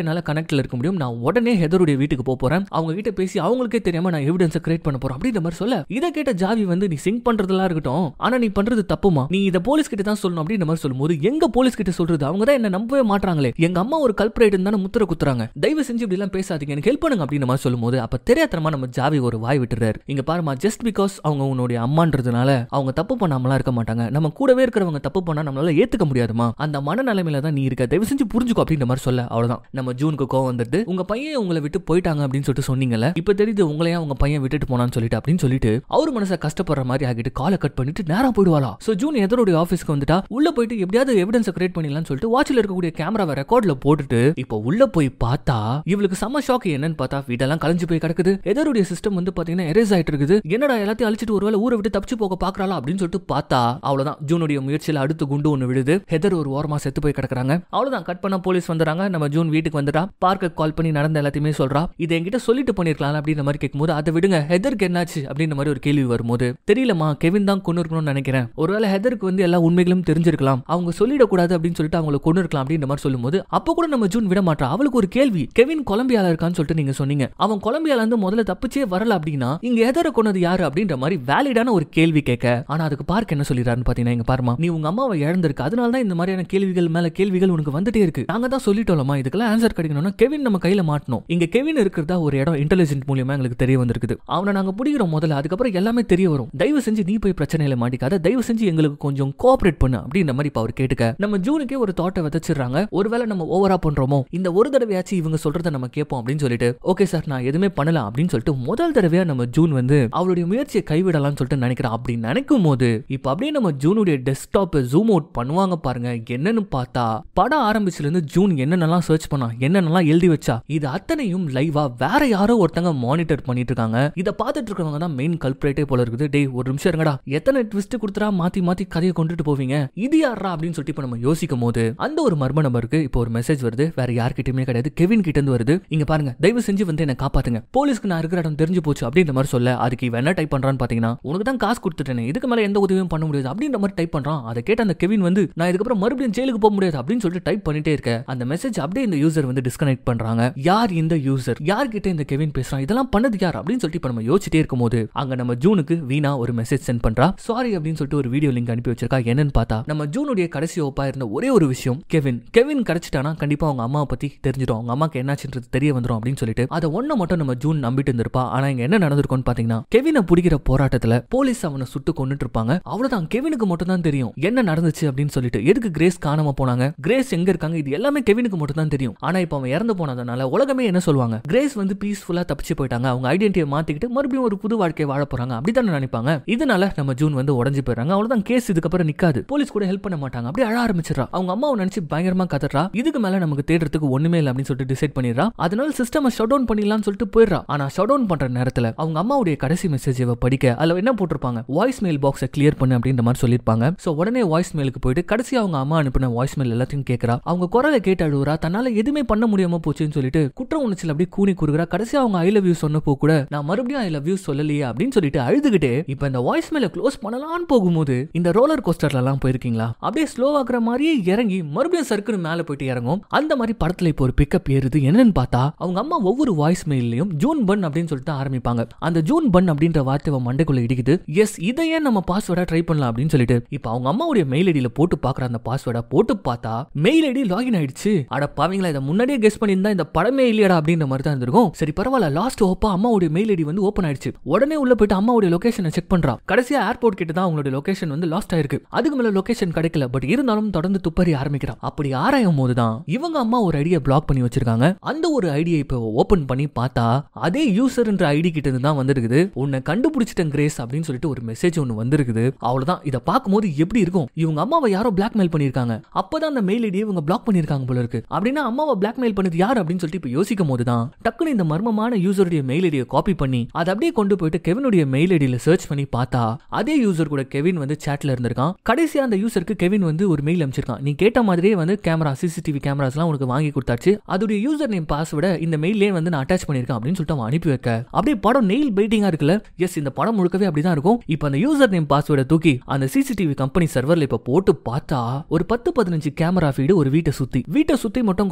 என்னால கனெக்ட்ல இருக்க முடியும் நான் உடனே ஹெதருடைய வீட்டுக்கு போக போறேன் அவங்க கிட்ட பேசி அவங்களுக்கே தெரியாம நான் எவிடன்ஸ் கிரியேட் பண்ண போறேன் அப்படின்ற மாதிரி சொல்ல இதை கேட்ட ஜாவி வந்து நீ சிங்க் பண்றதெல்லாம் இருக்கட்டும் ஆனா நீ பண்றது தப்புமா நீ இதை போலீஸ் கிட்ட தான் சொல்லணும் அப்படின்ற மாதிரி சொல்லும்போது எங்க போலீஸ் கிட்ட சொல்றது அவங்க தான் என்ன நம்பவே மாட்டாங்களே எங்க அம்மா ஒரு கல்பரேட் தானே முத்திர குத்துறாங்க தயவு செஞ்சு இப்படி எல்லாம் பேசாதீங்க எனக்கு ஹெல்ப் பண்ணுங்க அப்படின்ற மாதிரி சொல்லும்போது அப்ப தெரியாதனமா நம்ம ஜாவி ஒரு வாய் விட்டுறாரு இங்க பாருமா ஜஸ்ட் பிகாஸ் அவங்க உன்னுடைய அம்மான்றதுனால அவங்க தப்பு பண்ணாமலாம் இருக்க மாட்டாங்க நம்ம கூடவே இருக்கிறவங்க தப்பு பண்ணா நம்மளால ஏத்துக்க முடியாதுமா அந்த மனநிலைமையில தான் நீ இருக்க தயவு செஞ்சு புரிஞ்சுக்கோ அப்படின்ற மாதிரி சொல்ல அவ்வளவுதான் நம்ம ஜூனுக்கு கோவம் வந்துட்டு உங்க பையன் உங்களை விட்டு போயிட்டாங்க அப்படின்னு சொல்லிட்டு சொன்னீங்கல்ல இப்ப தெரியுது உங்களையா உங்க பையன் விட்டுட்டு போனான்னு சொல்லிட்டு அப்படின்னு சொல்லிட்டு அவர் மனசை கஷ்டப்படுற மாதிரி ஆகிட்டு காலை கட் பண்ணிட்டு நேரா போயிடுவாளா சோ ஜூன் எதருடைய ஆபீஸ்க்கு வந்துட்டா உள்ள போயிட்டு எப்படியாவது எவிடன்ஸ் கிரியேட் பண்ணிடலாம்னு சொல்லிட்டு வாட்ச்ல இருக்கக்கூடிய கேமராவை ரெக்கார்ட்ல போட்டுட்டு இப்போ உள்ள போய் பார்த்தா இவளுக்கு செம ஷாக் என்னன்னு பார்த்தா வீடெல்லாம் கலைஞ்சு போய் கிடக்குது எதருடைய சிஸ்டம் வந்து பாத்தீங்கன்னா எரேஸ் ஆயிட்டு இருக்குது என்னடா எல்லாத்தையும் அழிச்சிட்டு ஒருவேளை ஊரை விட்டு தப்பிச்சு போக பாக்குறாளா அப்படின்னு சொல்லிட்டு பார்த்தா அவ்வளவுதான் ஜூனுடைய முயற்சியில அடுத்து குண்டு ஒண்ணு விழுது ஹெதர் ஒரு ஓரமா செத்து போய் கிடக்குறாங்க அவ்வளவுதான் கட் பண்ண போலீஸ் வந்துறாங்க நம்ம ஜூன் வீட்டுக்கு வந்துட்டா பார்க்க கால் பண்ணி நடந்த எல்லாத்தையுமே சொல்றா இதை என்கிட்ட சொல்லிட்டு பண்ணிருக்கலாம் அப்படின்ற மாதிரி கேட்கும்போது அதை விடுங்க ஹெதருக்கு என்னாச்சு அப்படின்ற மாதிரி ஒரு கேள்வி வரும்போது தெரியலமா கெவின் தான் கொண்டு இருக்கணும்னு நினைக்கிறேன் ஒருவேளை ஹெதருக்கு வந்து எல்லா உண்மைகளும் தெரிஞ்சிருக்கலாம் அவங்க சொல்லிடக்கூடாது அப்படின்னு சொல்லிட்டு அவங்களை கொண்டு இருக்கலாம் அப்படின்ற மாதிரி சொல்லும்போது அப்போ கூட நம்ம ஜூன் விட மாட்டா அவளுக்கு ஒரு கேள்வி கெவின் கொலம்பியால இருக்கான்னு சொல்லிட்டு நீங்க சொன்னீங்க அவன் கொலம்பியால இருந்து முதல்ல தப்பிச்சே வரல அப்படின்னா இங்க எதர கொண்டது யாரு அப்படின்ற மாதிரி வேலிடான ஒரு கேள்வி கேட்க ஆனா அதுக்கு பார்க்க என்ன சொல்லிடுறாருன்னு பாத்தீங்கன்னா இங்க பாருமா நீ உங்க அம்மாவை இழந்திருக்கு அதனால தான் இந்த மாதிரியான கேள்விகள் மேல கேள்விகள் உனக்கு வந்துட்டே இருக்கு நாங்க தான் சொல்லிட்டோம்லமா இதுக்கெல்லாம் ஆன்சர் கிடைக்கணும்னா கெவின் நம்ம கையில மாட்டணும் இங்க கெவின் இருக்கிறதா ஒரு இடம் இன்டெலிஜென்ட் மூலியமா எங்களுக்கு தெரிய வந்திருக்குது அவனை நாங்க பிடிக்கிறோம் முதல்ல அதுக்கப்புறம் எல்லாமே தெரிய வரும் தயவு செஞ்சு நீ போய் பிரச்சனையில மாட்டிக்காத தயவு செஞ்சு எங்களுக்கு கொஞ்சம் கோஆபரேட் பண்ணு அப்படின்ற மாதிரி இப்ப அவர் கேட்டுக்க நம்ம ஜூனுக்கே ஒரு தாட்டை விதைச்சிடுறாங்க ஒருவேளை நம்ம ஓவரா பண்றோமோ இந்த ஒரு தடவையாச்சும் இவங்க சொல்றதை நம்ம கேட்போம் அப்படின்னு சொல்லிட்டு ஓகே சார் நான் எதுவுமே பண்ணலாம் அப்படின்னு சொல்லிட்டு முதல் தடவையா நம்ம ஜூன் வந்து அவருடைய முயற்சியை கைவிடலாம்னு சொல்லிட்டு நினைக்கிறேன் அப்படி நினைக்கும் போது இப்ப அப்படியே நம்ம ஜூனுடைய டெஸ்க்டாப்பை ஜூம் அவுட் பண்ணுவாங்க பாருங்க என்னன்னு பார்த்தா படம் ஆரம்பிச்சுல இருந்து ஜூன் என்னென்னலாம் சர்ச் பண்ணா என்னென்னலாம் எழுதி வச்சா இது அத்தனையும் லைவா வேற யாரோ ஒருத்தங்க மானிட்டர் பண்ணிட்டு இருக்காங்க இதை பார்த்துட்டு இருக்கவங்க தான் மெயின் கல்பரேட்டே போல இருக்குது டேய் ஒரு நிமிஷம் இருங்கடா எத்தனை ட்விஸ்ட் கொடுத்துறா மாத்தி மாத்தி கதையை கொண்டுட்டு போவீங்க இது யாரா அப்படின்னு சொல்லிட்டு இப்ப நம்ம யோசிக்கும் போது அந்த ஒரு மர்ம நபருக்கு இப்போ ஒரு மெசேஜ் வருது வேற யார்கிட்டயுமே கிடையாது கெவின் கிட்ட இருந்து வருது இங்க பாருங்க தயவு செஞ்சு வந்து என்ன காப்பாத்துங்க போலீஸ்க்கு நான் இருக்கிற இடம் தெரிஞ்சு போச்சு அப்படின்ற மாதிரி சொல்ல அதுக்கு இவன் என்ன டைப் பண்றான்னு பாத்தீங்கன்னா உனக்கு தான் காசு கொடுத்துட்டேனே இதுக்கு மேல எந்த உதவியும் பண்ண முடியாது அப்படின்ற மாதிரி டைப் பண்றான் அதை கேட்ட அந்த கெவின் வந்து நான் இதுக்கப்புறம் மறுபடியும் ஜெயிலுக்கு போக முடியாது அப்படின்னு சொல்லிட்டு டைப் பண்ணிட்டே இருக்க அந்த மெசேஜ் அப்படியே இந்த யூசர் வந்து டிஸ்கனெக்ட் பண்றாங்க யார் இந்த யூசர் யார்கிட்ட இந்த கெவின் பேசுறான் இதெல்லாம் பண்ணது யார் அப்படின்னு சொல்லிட்டு இப்ப நம்ம யோசிச்சிட்டே இருக்கும்போது அங்க நம்ம ஜூனுக்கு வீணா ஒரு மெசேஜ் சென்ட் பண்றா சாரி அப்படின்னு சொல்லிட்டு ஒரு வீடியோ லிங்க் அனுப்பி வச்சிருக்கா என்னன்னு பார்த்தா நம்ம ஜூனுடைய கடைசி ஓப்பா இருந்த ஒரே ஒரு விஷயம் கெவின் கெவின் கிடைச்சிட்டானா கண்டிப்பா அவங்க அம்மாவை பத்தி தெரிஞ்சிடும் அவங்க அம்மாக்கு என்னாச்சுன்றது தெரிய வந்துடும் அப்படின்னு சொல்லிட்டு அதை ஒண்ணு மட்டும் நம்ம ஜூன் நம்பிட்டு இருந்திருப்பா ஆனா இங்க என்ன நடந்திருக்கும்னு பாத்தீங்கன்னா கெவினை பிடிக்கிற போராட்டத்துல போலீஸ் அவனை சுட்டு கொண்டுட்டு இருப்பாங்க அவ்வளவுதான் கெவினுக்கு மட்டும் தான் தெரியும் என்ன நடந்துச்சு அப்படின்னு சொல்லிட்டு எதுக்கு கிரேஸ் காணாம போனாங்க கிரேஸ் எங்க இருக்காங்க இது எல்லாமே கெவினுக்கு மட்டும் தான் தெரியும் ஆனா இப்ப அவன் இறந்து போனதுனால உலகமே என்ன சொல்லுவாங்க கிரேஸ் வந்து பீஸ்ஃபுல்லா தப்பிச்சு போயிட்டாங்க அவங்க ஐடென்டிட்டியை மாத்திக்கிட்டு மறுபடியும் ஒரு புது வாழ்க்கையை வாழ போறாங்க அப்படித்தானே நினைப்பாங்க இதனால நம்ம ஜூன் வந்து உடஞ்சு போயிடுறாங்க அவ்வளவுதான் கேஸ் இதுக்கப்புறம் நிக்காது போலீஸ் கூட ஹெல்ப் பண்ண மாட்டாங்க அப்படியே அழ ஆரம்பிச்சிடறா அவங்க அம்மாவை நினைச்சு பயங்கரமா கதறா இதுக்கு மேல நமக்கு தேடுறதுக்கு ஒண்ணுமே இல்லை அப்படின்னு சொல்லிட்டு டிசைட் பண்ணிடுறா அதனால சிஸ்டம் ஷட் டவுன் பண்ணிடலாம்னு சொல்லிட்டு போயிடுறா ஆனா ஷட் டவுன் பண்ற நேரத்துல அவங்க அம்மாவுடைய கடைசி மெசேஜ் படிக்க அதுல என்ன போட்டிருப்பாங்க வாய்ஸ் மெயில் பாக்ஸை கிளியர் பண்ணு அப்படின்ற மாதிரி சொல்லியிருப்பாங்க சோ உடனே வாய்ஸ் மெயிலுக்கு போயிட்டு கடைசி அவங்க அம்மா அனுப்பின வாய்ஸ் மெயில் எல்லாத்தையும் கேட்கறா அவங்க குரலை கேட்டு அழுவுறா தன்னால எதுவுமே பண்ண முடியாம போச்சுன்னு சொல்லிட்டு குற்ற உணர்ச்சியில் அப்படியே கூனி குறுகிறா கடைசி அவங்க ஐ லவ் யூ சொன்னப்போ கூட நான் மறுபடியும் ஐ லவ் யூ சொல்லலையே அப்படின்னு சொல்லிட்டு அழுதுகிட்டே இப்ப இந்த வாய்ஸ் மெயில க்ளோஸ் பண்ணலாம்னு போகும்போது இந்த ரோலர் கோஸ்டர்ல எல்லாம் போயிருக்கீங்களா அப்படியே ஸ்லோ ஆகுற மாதிரியே இறங்கி மறுபடியும் சர்க்குன்னு மேல போயிட்டு இறங்கும் அந்த மாதிரி படத்துல இப்போ ஒரு பிக்கப் ஏறுது என்னன்னு பார்த்தா அவங்க அம்மா ஒவ்வொரு வாய்ஸ் மெயிலையும் ஜூன் பன் அப்படின்னு சொல்லிட்டு ஆரம்பிப்பாங்க அந்த ஜூன் பன் அப்படின்ற வார்த்தை அவன் மண்டைக்குள்ள இடிக்குது எஸ் இதையே நம்ம பாஸ்வேர்டா ட்ரை பண்ணலாம் அப்படின்னு சொல்லிட்டு இப்போ அவங்க அம்மாவுடைய மெயில் ஐடியில போட்டு பாக்குற அந்த பாஸ்வேர்டை போட்டு பார்த்தா மெயில் ஐடி லாகின் ஆயிடுச்சு அட பாவீங்களா இதை முன்னாடியே கெஸ் பண்ணியிருந்தா இந்த படமே இல்லையடா அப்படின்ற மாதிரி தான் இருந்திருக்கும் சரி பரவாயில்ல லாஸ்ட் ஓப்பா அம்மாவுடைய மெயில் ஐடி வந்து ஓப்பன் ஆயிடுச்சு உடனே உள்ள போயிட்டு அம்மாவுடைய லொகேஷனை செக் பண்றா கடைசியா ஏர்போர்ட் கிட்ட தான் அவங்களுடைய லொகேஷன் வந்து லாஸ்ட் ஆயிருக்கு அதுக்கு மேல லொகேஷன் கிடைக்கல பட் இருந்தாலும் தொடர்ந்து துப்பறி ஆரம்பிக்கிறா அப்படி ஆராயும் போது தான் இவங்க அம்மா ஒரு ஐடியா பிளாக் பண்ணி வச்சிருக்காங்க அந்த ஒரு ஐடியா இப்போ ஓபன் பண்ணி பார்த்தா அதே யூசர்ன்ற ஐடி கிட்ட இருந்து தான் வந்திருக்குது உன்னை கண்டுபிடிச்சிட்டேன் கிரேஸ் அப்படின்னு சொல்லிட்டு ஒரு மெசேஜ் ஒன்னு வந்திருக்குது அவ்வளவுதான் இதை பார்க்கும்போது எப்படி இருக்கும் இவங்க அம்மாவை யாரோ பிளாக்மெயில் பண்ணிருக்காங்க அப்பதான் அந்த மெயில் ஐடியை இவங்க பிளாக் பண்ணிருக்காங்க போல இருக்கு அப்படின்னா அம்மாவை பிளாக்மெயில் பண்ணது யார் அப்படின்னு சொல்லிட்டு இப்போ யோசிக்கும் போது தான் டக்குனு இந்த மர்மமான யூசருடைய மெயில் ஐடியை காப்பி பண்ணி அதை அப்படியே கொண்டு போயிட்டு கெவினுடைய மெயில் ஐடியில சர்ச் பண்ணி பார்த்தா அதே யூசர் கூட கெவின் வந்து சேட்ல இருந்திருக்கான் கடைசியா அந்த யூசருக்கு கெவின் வந்து ஒரு மெயில் அனுப்பிச்சிருக்கான் நீ கேட்ட மாதிரியே வந்து கேமரா சிசிடிவி கேமராஸ்லாம் உனக்கு வாங்கி கொடுத்தாச்சு அதோடைய யூசர் நேம் பாஸ்வேர்டை இந்த மெயிலே வந்து நான் அட்டாச் பண்ணிருக்கேன் அப்படின்னு சொல்லிட்டு அவன் அனுப்பி வைக்க அப்படியே படம் நெயில் பைட்டிங்கா இருக்குல்ல எஸ் இந்த படம் முழுக்கவே அப்படிதான் இருக்கும் இப்போ அந்த யூசர் நேம் பாஸ்வேர்டை தூக்கி அந்த சிசிடிவி கம்பெனி சர்வர்ல இப்ப போட்டு பார்த்தா ஒரு பத்து பதினஞ்சு கேமரா ஃபீடு ஒரு வீட்டை சுத்தி வீட்டை சுத்தி மட்டும் கிடையாது வீட்டு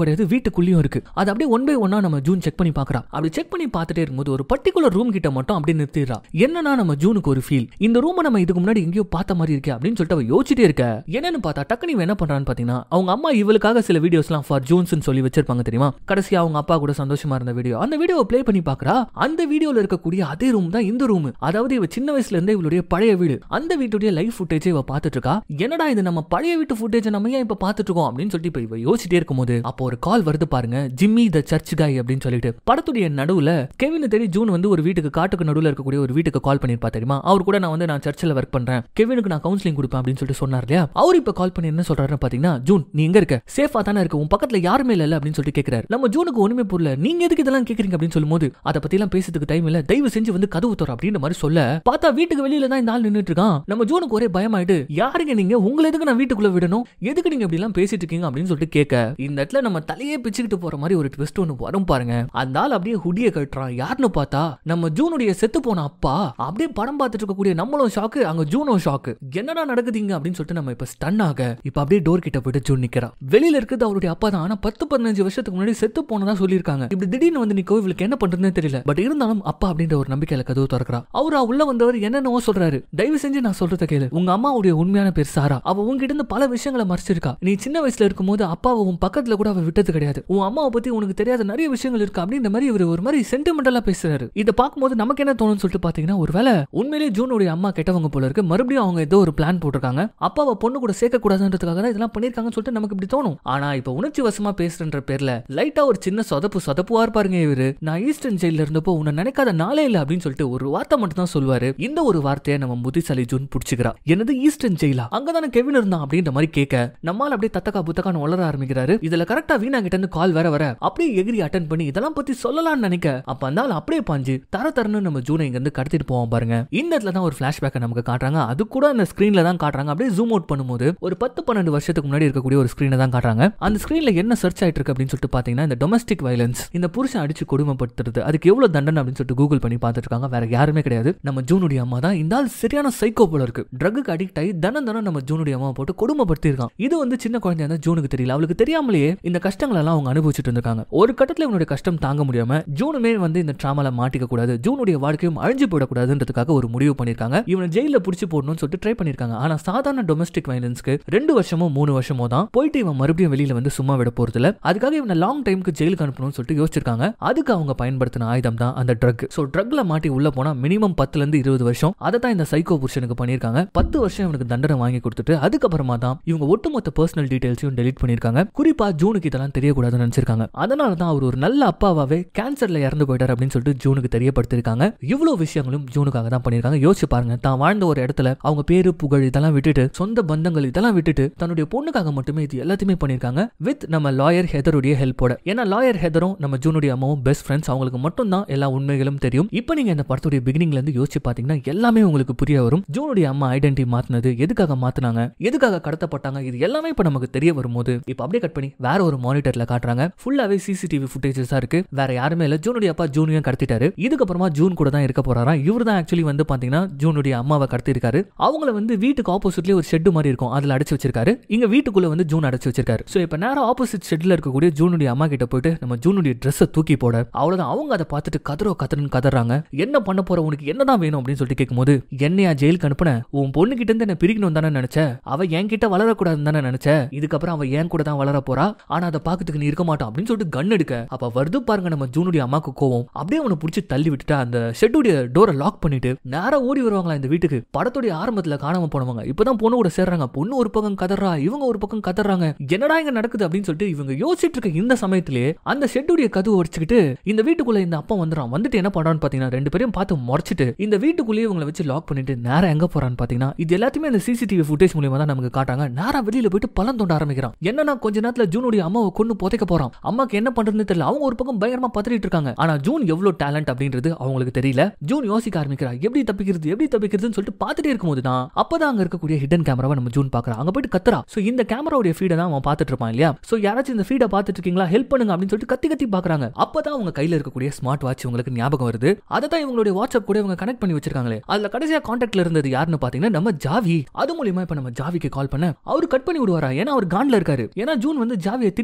வீட்டுக்குள்ளேயும் இருக்கு அது அப்படியே ஒன் பை ஒன்னா நம்ம ஜூன் செக் பண்ணி பாக்குறா அப்படி செக் பண்ணி பார்த்துட்டே இருக்கும்போது ஒரு பர்டிகுலர் ரூம் கிட்ட மட்டும் அப்படியே நிறுத்திடுறா என்னன்னா நம்ம ஜூனுக்கு ஒரு ஃபீல் இந்த ரூமை நம்ம இதுக்கு முன்னாடி எங்கேயோ பார்த்த மாதிரி இருக்கே அப்படின்னு சொல்லிட்டு அவ யோசிச்சிட்டே இருக்க என்னன்னு பார்த்தா டக்குனு இவன் என்ன பண்றான்னு பாத்தீங்கன்னா அவங்க அம்மா இவளுக்காக சில வீடியோஸ்லாம் ஃபார் ஜூன்ஸ் சொல்லி வச்சிருப்பாங்க தெரியுமா கடைசியா அவங்க அப்பா கூட சந்தோஷமா இருந்த வீடியோ அந்த வீடியோவை ப்ளே பண்ணி பாக்குறா அந்த வீடியோல இருக்கக்கூடிய அதே ரூம் தான் இந்த ரூம் அதாவது இவ சின்ன வயசுல இருந்தே இவளுடைய பழைய வீடு அந்த வீட்டுடைய லைவ் ஃபுட்டேஜ் இவ பார்த்துட்டு இருக்கா என்னடா இது நம்ம பழைய வீட்டு ஃபுட்டேஜ் நம்ம ஏன் இப்ப பார்த்துட்டு இருக்கோம் அப்படின்னு சொல்லிட்டு இப்ப இவ யோசிச்சிட்டே இருக்கும்போது அப்போ ஒரு கால் வருது பாருங்க ஜிம்மி த சர்ச் காய் அப்படின்னு சொல்லிட்டு படத்துடைய நடுவுல கெவின் தேடி ஜூன் வந்து ஒரு வீட்டுக்கு காட்டுக்கு நடுவுல இருக்கக்கூடிய ஒரு வீட்டுக்கு கால் பண்ணிருப்பா தெரியுமா அவர் கூட நான் வந்து நான் சர்ச்சில் ஒர்க் பண்றேன் கெவினுக்கு நான் கவுன்சிலிங் கொடுப்பேன் அப்படின்னு சொல்லிட்டு சொன்னார் இல்லையா அவர் இப்ப கால் பண்ணி என்ன சொல்றாருன்னு பாத்தீங்கன்னா ஜூன் நீ எங்க இருக்க சேஃபா தானே இருக்க உன் பக்கத்துல யாருமே இல்ல அப்படின்னு சொல்லிட்டு கேக்குறாரு நம்ம ஜூனுக்கு ஒண்ணுமே புரியல நீங்க எதுக்கு இதெல்லாம் கேக்குறீங்க அப்படின்னு சொல்லும்போது அதை பத்தி எல்லாம் பேசுறதுக்கு டைம் இல்ல தயவு செஞ்சு வந்து கதவு தர அப்படின்ற மாதிரி சொல்ல பார்த்தா வீட்டுக்கு வெளியில தான் இந்த ஆள் நின்னுட்டு இருக்கான் நம்ம ஜூனுக்கு ஒரே பயமாயிட்டு யாருங்க நீங்க உங்களை எதுக்கு நான் வீட்டுக்குள்ள விடணும் எதுக்கு நீங்க இப்படி எல்லாம் பேசிட்டு இருக்கீங்க அப்படின்னு சொல்லிட்டு கேட்க இந்த இடத்துல நம்ம தலையே பிச்சுக்கிட்டு போற மாதிரி ஒரு ட்விஸ்ட் ஒன்று வரும் பாருங்க அந்த ஆள் அப்படியே ஹுடிய கட்டுறான் யாருன்னு பார்த்தா நம்ம ஜூனுடைய செத்து போன அப்பா அப்படியே படம் பார்த்துட்டு இருக்கக்கூடிய நம்மளும் ஷாக்கு அங்க ஜூனும் ஷாக்கு என்னடா நடக்குதுங்க அப்படின்னு சொல்லிட்டு நம்ம இப்ப ஸ்டன் ஆக இப்ப அப்படியே டோர் கிட்ட போயிட்டு ஜூன் நிக்கிறா வெளியில இருக்கிறது அவருடைய அப்பா தான் ஆனா பத்து பதினஞ்சு வருஷத்துக்கு முன்னாடி செத்து போனதா சொல்லியிருக்காங்க இப்படி திடீர்னு வந்து நிக்கோ இவளுக்கு என்ன பண்றதுன்னு தெரியல பட் இருந்தாலும் அப்பா அப்படின்ற ஒரு நம்பிக்கையில கதவு திறக்கிறா அவரா உள்ள வந்தவர் என்னென்னவோ சொல்றாரு தயவு செஞ்சு நான் சொல்றத கேளு உங்க அம்மாவுடைய உண்மையான பேர் சாரா அவ உங்ககிட்ட இருந்து பல விஷயங்களை மறைச்சிருக்கா நீ சின்ன வயசுல இருக்கும்போது அப்பாவை உன் பக்கத்துல கூட அவ விட்டது கிடையாது உன் அம்மாவை பத்தி உனக்கு தெரியாத நிறைய விஷயங்கள் இருக்கு அப்படின்ற மாதிரி இவர் ஒரு மாதிரி சென்டிமெண்டலா பேசுறாரு இதை பார்க்கும்போது நமக்கு என்ன தோணும்னு சொல்லிட்டு பாத்தீங்கன்னா ஒருவேளை உண்மையிலேயே ஜூனுடைய அம்மா கெட்டவங்க போல இருக்கு மறுபடியும் அவங்க ஏதோ ஒரு பிளான் போட்டிருக்காங்க அப்பாவை பொண்ணு கூட சேர்க்க கூடாதுன்றதுக்காக தான் இதெல்லாம் பண்ணிருக்காங்கன்னு சொல்லிட்டு நமக்கு இப்படி தோணும் ஆனா இப்ப உணர்ச்சி வசமா பேசுறன்ற பேர்ல லைட்டா ஒரு சின்ன சொதப்பு சொதப்புவா இருப்பாருங்க இவரு நான் ஈஸ்டர்ன் ஜெயில இருந்தப்போ உன்னை நினைக்காத நாளே இல்ல அப்படின்னு சொல்லிட்டு ஒரு வார்த்தை மட்டும் தான் சொல்லுவாரு இந்த ஒரு வார்த்தையை நம்ம புத்திசாலி ஜூன் புடிச்சுக்கிறா என்னது ஈஸ்டர்ன் ஜெயிலா அங்கதானே கெவின் இருந்தான் அப்படின்ற மாதிரி கேட்க நம்மால் அப்படியே தத்தக்கா புத்தக்கான்னு வளர ஆரம்பிக்கிறாரு இதுல கரெக்டா வீணா கிட்ட இருந்து கால் வேற வர அப்படியே எகிரி அட்டன் பண்ணி இதெல்லாம் பத்தி சொல்லலாம்னு நினைக்க அப்ப அந்த ஆள் அப்படியே பாஞ்சு தர தரன்னு நம்ம ஜூனை இங்க இருந்து கடத்திட்டு போவோம் பாருங்க இந்த இடத்துல தான் ஒரு பிளாஷ்பேக்கை நமக்கு காட்டுறாங்க அது கூட அந்த ஸ்கிரீன்ல தான் காட்டுறாங்க அப்படியே ஜூம் அவுட் பண்ணும்போது ஒரு பத்து பன்னெண்டு வருஷத்துக்கு முன்னாடி இருக்கக்கூடிய ஒரு ஸ்கிரீனை தான் காட்டுறாங்க அந்த ஸ்கிரீன்ல என்ன சர்ச் ஆயிட்டு இருக்கு அப்படின்னு சொல்லிட்டு பாத்தீங்கன்னா இந்த டொமஸ்டிக் வயலன்ஸ் இந்த புருஷன் அடிச்சு கொடுமைப்படுத்துறது அதுக்கு எவ்வளவு தண்டனை அப்படின்னு சொல்லிட்டு கூகுள் பண்ணி பார்த்துட்டு இருக்காங்க வேற யாருமே கிடையாது நம்ம ஜூனுடைய அம்மா தான் இந்த ஆள் சரியான சைக்கோ போல இருக்கு ட்ரக்கு அடிக்ட் ஆகி தனம் தனம் நம்ம ஜூனுடைய அம்மா போட்டு கொடுமைப்படுத்தி இருக்கான் இது வந்து சின்ன குழந்தையா இருந்தா ஜூனுக்கு தெரியல அவளுக்கு தெரியாமலேயே இந்த கஷ்டங்கள் எல்லாம் அவங்க அனுபவிச்சுட்டு இருந்திருக்காங்க ஒரு கட்டத்துல இவனுடைய கஷ்டம் தாங்க முடியாம ஜூனுமே வந்து இந்த ட்ராமால மாட்டிக்க கூடாது ஜூனுடைய வாழ்க்கையும் அழிஞ்சு போடக்கூடாதுன்றதுக்காக ஒரு முடிவு பண்ணிருக்காங்க இவனை ஜெயில புடிச்சு போடணும்னு சொல்லிட்டு ட்ரை பண்ணிருக்காங்க ஆனா சாதாரண டொமஸ்டிக் வயலன்ஸ்க்கு ரெண்டு வருஷமோ மூணு வருஷமோ தான் போயிட்டு இவன் மறுபடியும் வெளியில வந்து சும்மா விட போறது இல்ல அதுக்காக இவனை லாங் டைமுக்கு ஜெயிலுக்கு அனுப்பணும்னு சொல்லிட்டு யோசிச்சிருக்காங்க அதுக்கு அவங்க பயன்படுத்தின ஆயுதம் தான் அந்த ட்ரக் சோ ட்ரக்ல மாட்டி உள்ள போனா மினிமம் பத்துல இருந்து இருபது வருஷம் அதை தான் இந்த சைக்கோ புருஷனுக்கு பண்ணிருக்காங்க பத்து வருஷம் இவனுக்கு தண்டனை வாங்கி கொடுத்துட்டு அதுக்கப்புறமா தான் இவங்க ஒட்டுமொத்த பர்சனல் டீடைல்ஸையும் டெலிட் பண்ணிருக்காங்க குறிப்பா ஜூனுக்கு இதெல்லாம் தெரியக்கூடாதுன்னு நினைச்சிருக்காங்க அதனால தான் அவர் ஒரு நல்ல அப்பாவாவே கேன்சர்ல இறந்து போயிட்டார் அப்படின்னு சொல்லிட்டு ஜூனுக்கு தெரியப்படுத்திருக்காங்க இவ்வளவு விஷயங்களும் ஜூனுக்காக தான் பண்ணிருக்காங்க யோசிச்சு பாருங்க தான் வாழ்ந்த ஒரு இடத்துல அவங்க பேரு புகழ் இதெல்லாம் விட்டுட்டு சொந்த பந்தங்கள் இதெல்லாம் விட்டுட்டு தன்னுடைய பொண்ணுக்காக மட்டுமே இது எல்லாத்தையுமே பண்ணிருக்காங்க வித் நம்ம லாயர் ஹெதருடைய ஹெல்ப்போட ஏன்னா லாயர் ஹெதரும் நம்ம ஜூனுடைய அம்மாவும் பெஸ்ட் ஃப்ரெண்ட்ஸ் அவங்களுக்கு மட்டும் தான் எல்லா உண்மைகளும் தெரியும் இப்போ நீங்க இந்த படத்துடைய பிகினிங்ல இருந்து யோசிச்சு பாத்தீங்கன்னா எல்லாமே உங்களுக்கு புரிய வரும் ஜூனுடைய அம்மா ஐடென்டி மாத்தினது எதுக்காக மாத்தினாங்க எதுக்காக கடத்தப்பட்டாங்க இது எல்லாமே இப்ப நமக்கு தெரிய வரும்போது இப்போ அப்படியே கட் பண்ணி வேற ஒரு மானிட்டர்ல காட்டுறாங்க ஃபுல்லாவே சிசிடிவி ஃபுட்டேஜஸ் இருக்கு வேற யாருமே இல்ல ஜூனுடைய அப்பா ஜூனியும் கடத்திட்டாரு இதுக்கப்புறமா ஜூன் கூட தான் இருக்க போறாராம் இவர் தான் ஆக்சுவலி வந்து பாத்தீங்கன்னா ஜூனுடைய அம்மாவை கடத்திருக்காரு அவங்கள வந்து வீட்டுக்கு ஆப்போசிட்லயே ஒரு ஷெட் மாதிரி இருக்கும் அதுல அடைச்சு வச்சிருக்காரு இங்க வீட்டுக்குள்ள வந்து ஜூன் அடைச்சு வச்சிருக்காரு சோ இப்ப நேரம் ஆப்போசிட் ஷெட்ல இருக்கக்கூடிய ஜூனுடைய அம்மா கிட்ட போயிட்டு நம்ம ஜூனுடைய ட்ரெஸ்ஸை தூக்கி போட அவ்வளவுதான் அவங்க அதை பார்த்துட்டு கதறோ கதறன்னு கதறாங்க என்ன பண்ண போற உனக்கு என்னதான் வேணும் அப்படின்னு சொல்லிட்டு கேட்கும்போது என்னையா ஜெயிலுக்கு அனுப்புன உன் பொண்ணு கிட்ட இருந்து என்ன பிரிக்கணும் தானே நினைச்ச அவ என் கிட்ட வளரக்கூடாதுன்னு தானே நினைச்ச இதுக்கப்புறம் அவ என் கூட தான் வளர போறா ஆனா அதை பாக்கிறதுக்கு நீ இருக்க மாட்டான் அப்படின்னு சொல்லிட்டு கன் எடுக்க அப்ப வருது பாருங்க நம்ம ஜூனுடைய அம்மாக்கு கோவம் அப்படியே அவனை பிடிச்சி தள்ளி விட்டுட்டு அந்த ஷெட்டுடைய டோரை லாக் பண்ணிட்டு நேரா ஓடி வருவாங்களா இந்த வீட்டுக்கு படத்துடைய ஆரம்பத்துல காணாம போனவங்க இப்பதான் பொண்ணு கூட சேர்றாங்க பொண்ணு ஒரு பக்கம் கதறா இவங்க ஒரு பக்கம் கதறாங்க என்னடா இங்க நடக்குது அப்படின்னு சொல்லிட்டு இவங்க யோசிச்சுட்டு இருக்க இந்த சமயத்திலே அந்த ஷெட்டுடைய கதவு உடைச்சுக்கிட்டு இந்த வீட்டுக்குள்ள இந்த அப்பா வந்துடும் வந்துட்டு என்ன பண்றான்னு பாத்தீங்கன்னா ரெண்டு பேரையும் பார்த்து முறைச்சிட்டு இந்த வீட்டுக்குள்ளேயே இவங்களை வச்சு லாக் பண்ணிட்டு நேரா எங்க போறான்னு பாத்தீங்கன்னா இது எல்லாத்தையுமே அந்த சிசிடிவி ஃபுட்டேஜ் மூலியமா தான் நமக்கு காட்டாங்க நேரா வெளியில போயிட்டு பழம் தோண்ட ஆரம்பிக்கிறான் என்னன்னா கொஞ்ச நேரத்துல ஜூனுடைய அம்மாவை கொண்டு புதைக்க போறான் அம்மாக்கு என்ன பண்றதுன்னு தெரியல அவங்க ஒரு பக்கம் பயங்கரமா பதறிட்டு இருக்காங்க ஆனா ஜூன் எவ்வளவு டேலண்ட் அப்படின்றது அவங்களுக்கு தெரியல ஜூன் யோசிக்க ஆரம்பிக்கிறா எப்படி தப்பிக்கிறது எப்படி தப்பிக்கிறதுன்னு சொல்லிட்டு பார்த்துட்டே இருக்கும்போது தான் அப்பதான் அங்க இருக்கக்கூடிய ஹிடன் கேமராவை நம்ம ஜூன் பாக்குறா அங்க போயிட்டு கத்துறா சோ இந்த கேமராவுடைய ஃபீடை தான் அவன் பார்த்துட்டு இருப்பான் இல்லையா சோ யாராச்சும் இந்த ஃபீடை பார்த்துட்டு இருக்கீங்களா ஹெல்ப் பண்ணுங்க அப்படின்னு சொல்லிட்டு கத்தி கத்தி பாக்குறாங்க அப்பதான் அவங்க கையில இருக்கக்கூடிய ஸ்மார்ட் வாட்ச் உங்களுக்கு ஞாபகம் வருது அதை தான் இவங்களுடைய வாட்ஸ்அப் கூட இவங்க கனெக்ட் பண்ணி வச்சிருக்காங்களே அதுல கடைசியா கான்டாக்ட்ல இருந்தது யாருன்னு பாத்தீங்கன்னா நம்ம ஜாவி அது மூலியமா இப்ப நம்ம ஜாவிக்கு கால் பண்ண அவர் கட் பண்ணி விடுவாரா ஏன்னா அவர் கான்ல இருக்காரு ஏன்னா ஜூன் வந்து ஜாவியை திட்டி தன போனை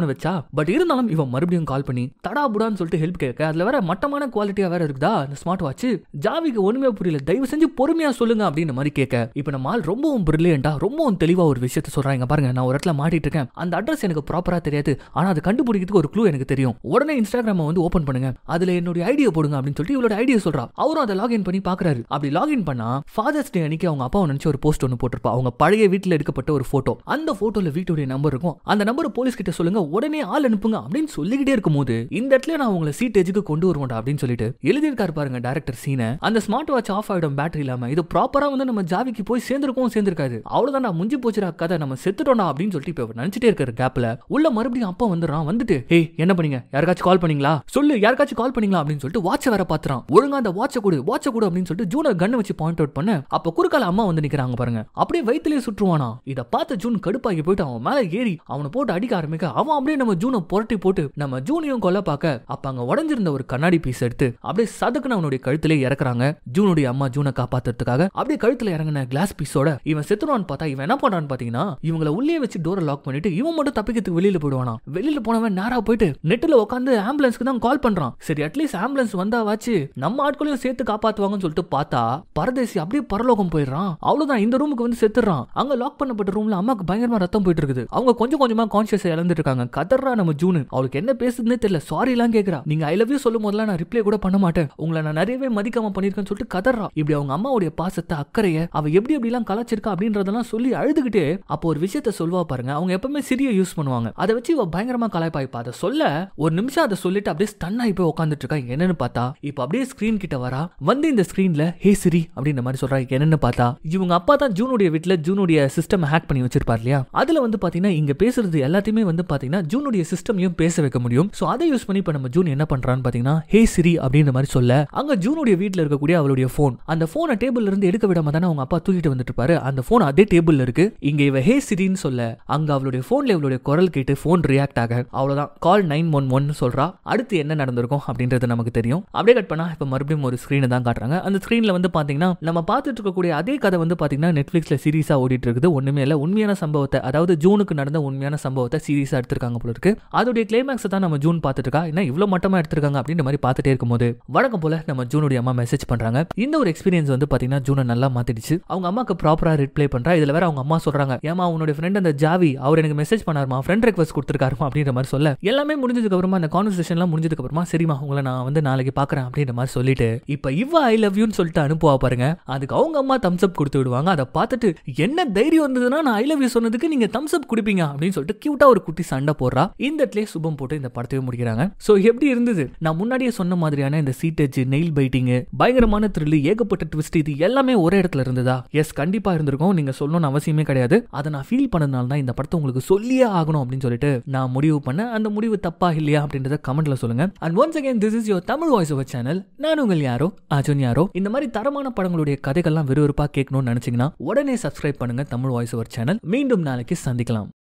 வச்சா பட் இருந்தாலும் இவன் மறுபடியும் கால் பண்ணி தடா புடான்னு சொல்லிட்டு ஹெல்ப் கேட்க அதுல வேற மட்டமான குவாலிட்டியா வேற இருக்குதா அந்த ஸ்மார்ட் வாட்ச் ஜாவிக்கு ஒண்ணுமே புரியல தயவு செஞ்சு பொறுமையா சொல்லுங்க அப்படின்னு மாதிரி கேட்க இப்ப நம்ம ஆள் ரொம்பவும் பிரில்லியண்டா ரொம்பவும் தெளிவா ஒரு விஷயத்த சொல்றாங்க பாருங்க நான் ஒரு இடத்துல மாட்டிட்டு இருக்கேன் அந்த அட்ரஸ் எனக்கு ப்ராப்பரா தெரியாது ஆனா அதை கண்டுபிடிக்கிறதுக்கு ஒரு க்ளூ எனக்கு தெரியும் உடனே இன்ஸ்டாகிராம வந்து ஓபன் பண்ணுங்க அதுல என்னுடைய ஐடியா போடுங்க அப்படின்னு சொல்லிட்டு இவளோட ஐடியா சொல்றா அவரும் அதை லாகின் பண்ணி பாக்குறாரு அப்படி லாகின் பண்ணா ஃபாதர்ஸ் டே அன்னைக்கு அவங்க அப்பாவை நினைச்சு ஒரு போஸ்ட் ஒன்று போட்டிருப்பா அவங்க பழைய வீட்டில் எடுக்கப்பட்ட ஒரு போட்டோ அந்த போட்டோல வீட்டுடைய நம்பர் இருக்கும் அந்த நம்பர் போலீஸ் கிட்ட சொல்லுங்க உடனே ஆள் அனுப்புங்க அப்படின்னு சொல்லிக்கிட்டே இருக்கும்போது இந்த இடத்துல நான் உங்களை சீட்டேஜுக்கு கொண்டு வருவோம்டா அப்படின்னு சொல்லிட்டு எழுதியிருக்காரு பாருங்க டேரக்டர் சீனை அந்த ஸ்மார்ட் வாட்ச் ஆஃப் ஆயிடும் பேட்டரி இல்லாம இது ப்ராப்பரா வந்து நம்ம ஜாவிக்கு போய் சேர்ந்திருக்கோம் சேர்ந்திருக்காது அவ்வளவுதான் முஞ்சி போச்சுடா கதை நம்ம செத்துட்டோம்டா அப்படின்னு சொல்லிட்டு இப்ப நினைச்சிட்டே இருக்காரு கேப்ல உள்ள மறுபடியும் அப்பா வந்துடுறான் வந்துட்டு ஏய் என்ன பண்ணீங்க யாருக்காச்சும் கால் பண்ணீங்களா சொல்லு யாருக்காச்சும் கால் பண்ணீங்களா அப்படின்னு சொல்லிட்டு வாட்சை வேற பாத்துறான் ஒழுங்கா அந்த வாட்சை கொடு வாட்சை கொடு அப்படின்னு சொல்லிட்டு ஜூனை கண்ணை வச்சு பாயிண்ட் அவுட் பண்ண அப்ப குறுக்கால அம்மா வந்து நிக்கிறாங்க பாருங்க அப்படியே வயிற்றுலயே சுற்றுவானா இத பார்த்த ஜூன் கடுப்பாகி போயிட்டு அவன் மேல ஏறி அவனை போட்டு அடிக்க ஆரம்பிக்க அவன் அப்படியே நம்ம ஜூனை புரட்டி போட்டு நம்ம ஜூனையும் கொல்ல பார்க்க அப்ப அங்க உடஞ்சிருந்த ஒரு கண்ணாடி பீஸ் எடுத்து அப்படியே சதுக்குன்னு அவனுடைய கழுத்திலே இறக்குறாங்க ஜூனுடைய அம்மா ஜூனை காப்பாத்துறதுக்காக அப்படியே கழுத்துல இறங்கின கிளாஸ் பீஸோட இவன் செத்துருவான்னு பார்த்தா இவன் என்ன பண்றான்னு பாத்தீங்கன்னா இவங்களை உள்ளே வச்சு டோரை லாக் பண்ணிட்டு இவன் மட்டும் தப்பிக்கிறதுக்கு வெளியில போயிடுவானா வெளியில போனவன் நேரா போயிட்டு நெட்ல உட்காந்து ஆம்புலன்ஸ்க்கு தான் கால் பண்றான் சரி அட்லீஸ்ட் ஆம்புலன்ஸ் வந்தாவாச்சு நம்ம ஆட்களையும் சேர்த்து காப்பாத்துவாங்கன்னு சொல்லிட்டு பார்த்தா பரதேசி அப்படியே பரலோகம் போயிடுறான் அவ்வளவுதான் இந்த ரூமுக்கு வந்து செத்துறான் அங்க லாக் பண்ணப்பட்ட ரூம்ல அம்மாக்கு பயங்கரமா ரத்தம் போயிட்டு இருக்குது அவங்க கொஞ்சம் கொஞ்சமா கான்சியஸ் இழந்துட்டு இருக்காங்க கதறா நம்ம ஜூனு அவளுக்கு என்ன பேசுதுன்னே தெரியல சாரி எல்லாம் கேக்குறா நீங்க ஐ லவ் யூ சொல்லும் போதெல்லாம் நான் ரிப்ளை கூட பண்ண மாட்டேன் உங்களை நான் நிறையவே மதிக்காம பண்ணிருக்கேன்னு சொல்லிட்டு கதறா இப்படி அவங்க அம்மாவுடைய பாசத்தை அக்கறைய அவ எப்படி எப்படி எல்லாம் கலாச்சிருக்கா அப்படின்றதெல்லாம் சொல்லி அழுதுகிட்டே அப்போ ஒரு விஷயத்த சொல்வா பாருங்க அவங்க எப்பவுமே சிறிய யூஸ் பண்ணுவாங்க அதை வச்சு இவ பயங்கரமா கலாய்ப்பாய்ப்பா அதை சொல்ல ஒரு நிமிஷம் அதை சொல்லிட்டு அப்படியே ஸ்டன் ஆகி போய் உட்காந்துட்டு இருக்கா என்னன்னு பார்த்தா இப்போ அப்படியே ஸ்கிரீன் கிட்ட வரா வந்து இந்த ஸ்கிரீன்ல ஹே சிரி அப்படின்ற மாதிரி சொல்றா என்னன்னு பார்த்தா இவங்க அப்பா தான் ஜூனுடைய வீட்டுல ஜூனுடைய சிஸ்டம் ஹேக் பண்ணி வச்சிருப்பார் இல்லையா அதுல வந்து பாத்தீங்கன்னா இங்க பேசுறது எல்லாத்தையுமே வந்து பாத்தீங்கன்னா ஜூனுடைய சிஸ்டமையும் பேச வைக்க முடியும் சோ அதை யூஸ் பண்ணி இப்ப நம்ம ஜூன் என்ன பண்றான்னு பாத்தீங்கன்னா ஹே சிரி அப்படின்ற மாதிரி சொல்ல அங்க ஜூனுடைய வீட்டுல இருக்கக்கூடிய அவளுடைய போன் அந்த போனை டேபிள்ல இருந்து எடுக்க விடாம தானே அவங்க அப்பா தூக்கிட்டு வந்துட்டு இருப்பாரு அந்த போன் அதே டேபிள்ல இருக்கு இங்க இவ ஹே சிரின்னு சொல்ல அங்க அவளுடைய போன்ல இவளுடைய குரல் கேட்டு போன் ரியாக்ட் ஆக அவ்வளவுதான் கால் நைன் ஒன் ஒன் சொல்றா அடுத்து என்ன நடந்திருக்கும் அப்படின்றது நமக்கு தெரியும் அப்படியே கட் பண்ணா இப்ப மறுபடியும் ஒரு ஸ்கிரீனை தான் காட்டுறாங்க அந்த ஸ்கிரீன்ல வந்து பாத்தீங்கன்னா நம்ம பார்த்துட்டு இருக்கக்கூடிய அதே கதை வந்து பாத்தீங்கன்னா நெட்ஃபிளிக்ஸ்ல சீரிஸா ஓடிட்டு இருக்குது ஒண்ணுமே இல்ல உண்மையான சம்பவத்தை அதாவது ஜூனுக்கு நடந்த உண்மையான சம்பவத்தை சீரிஸா எடுத்திருக்காங்க போல இருக்கு அதோடைய கிளைமேக்ஸ் தான் நம்ம ஜூன் பார்த்துட்டு இருக்கா என்ன இவ்வளவு மட்டமா எடுத்திருக்காங்க அப்படின்ற மாதிரி பார்த்துட்டே இருக்கும்போது வழக்கம் போல நம்ம ஜூனுடைய அம்மா மெசேஜ் பண்றாங்க இந்த ஒரு எக்ஸ்பீரியன்ஸ் வந்து பாத்தீங்கன்னா ஜூனை நல்லா மாத்திடுச்சு அவங்க அம்மாக்கு ப்ராப்பரா ரிப்ளை பண்றா இதுல வேற அவங்க அம்மா சொல்றாங்க ஏமா உன்னோட ஃப்ரெண்ட் அந்த ஜாவி அவர் எனக்கு மெசேஜ் பண்ணாருமா ஃப்ரெண்ட் ரெக்வஸ்ட் கொடுத்துருக்காருமா அப்படின்ற மாதிரி சொல்ல எல்லாமே முடிஞ்சதுக்கு அப்புறமா அந்த கான்வர்சேஷன்லாம் முடிஞ்சதுக்கு அப்புறமா சரிமா உங்களை நான் வந்து நாளைக்கு பாக்குறேன் அப்படின்ற மாதிரி சொல்லிட்டு இப்ப இவ ஐ லவ் யூன்னு சொல்லிட்டு அனுப்புவா பாருங்க அதுக்கு அவங்க அம்மா தம்ஸ் அப் கொடுத்து விடுவாங்க அதை பார்த்துட்டு என்ன தைரியம் வந்ததுன்னா நான் ஐ லவ் யூ சொன்னதுக்கு நீங்க தம்ஸ் அப் கொடுப்பீங்க அப்படின்னு சொல்லிட்டு கியூட்டா ஒரு குட்டி சண்டை போடுறா இந்த இடத்துல சுபம் போட்டு இந்த படத்தையும் முடிக்கிறாங்க சோ எப்படி இருந்தது நான் முன்னாடியே சொன்ன மாதிரியான இந்த சீட்டேஜ் நெயில் பைட்டிங் பயங்கரமான த்ரில் ஏகப்பட்ட ட்விஸ்ட் இது எல்லாமே ஒரே இடத்துல இருந்ததா எஸ் கண்டிப்பா இருந்திருக்கும் நீங்க சொல்லணும்னு அவசியமே கிடையாது அதை நான் ஃபீல் பண்ணதுனால தான் இந்த படத்தை உங்களுக்கு சொல்லியே ஆகணும் அப்படின்னு சொல்லிட்டு நான் முடிவு பண்ண அந்த முடிவு தப்பா இல்லையா அப்படின்றத கமெண்ட்ல சொல்லுங்க and once again this is your Tamil voice over channel நான் உங்கள் யாரோ அஜுன் யாரோ இந்த மாதிரி தரமான படங்களுடைய கதைகள்லாம் விறுவிறுப்பா கேட்கணும்னு நினைச்சீங்கன்னா உடனே சப்ஸ்கிரைப் பண்ணுங்க தமிழ் வாய்ஸ் ஓவர் சேனல் மீண்டும் நாளைக்கு சந்திக்கலாம்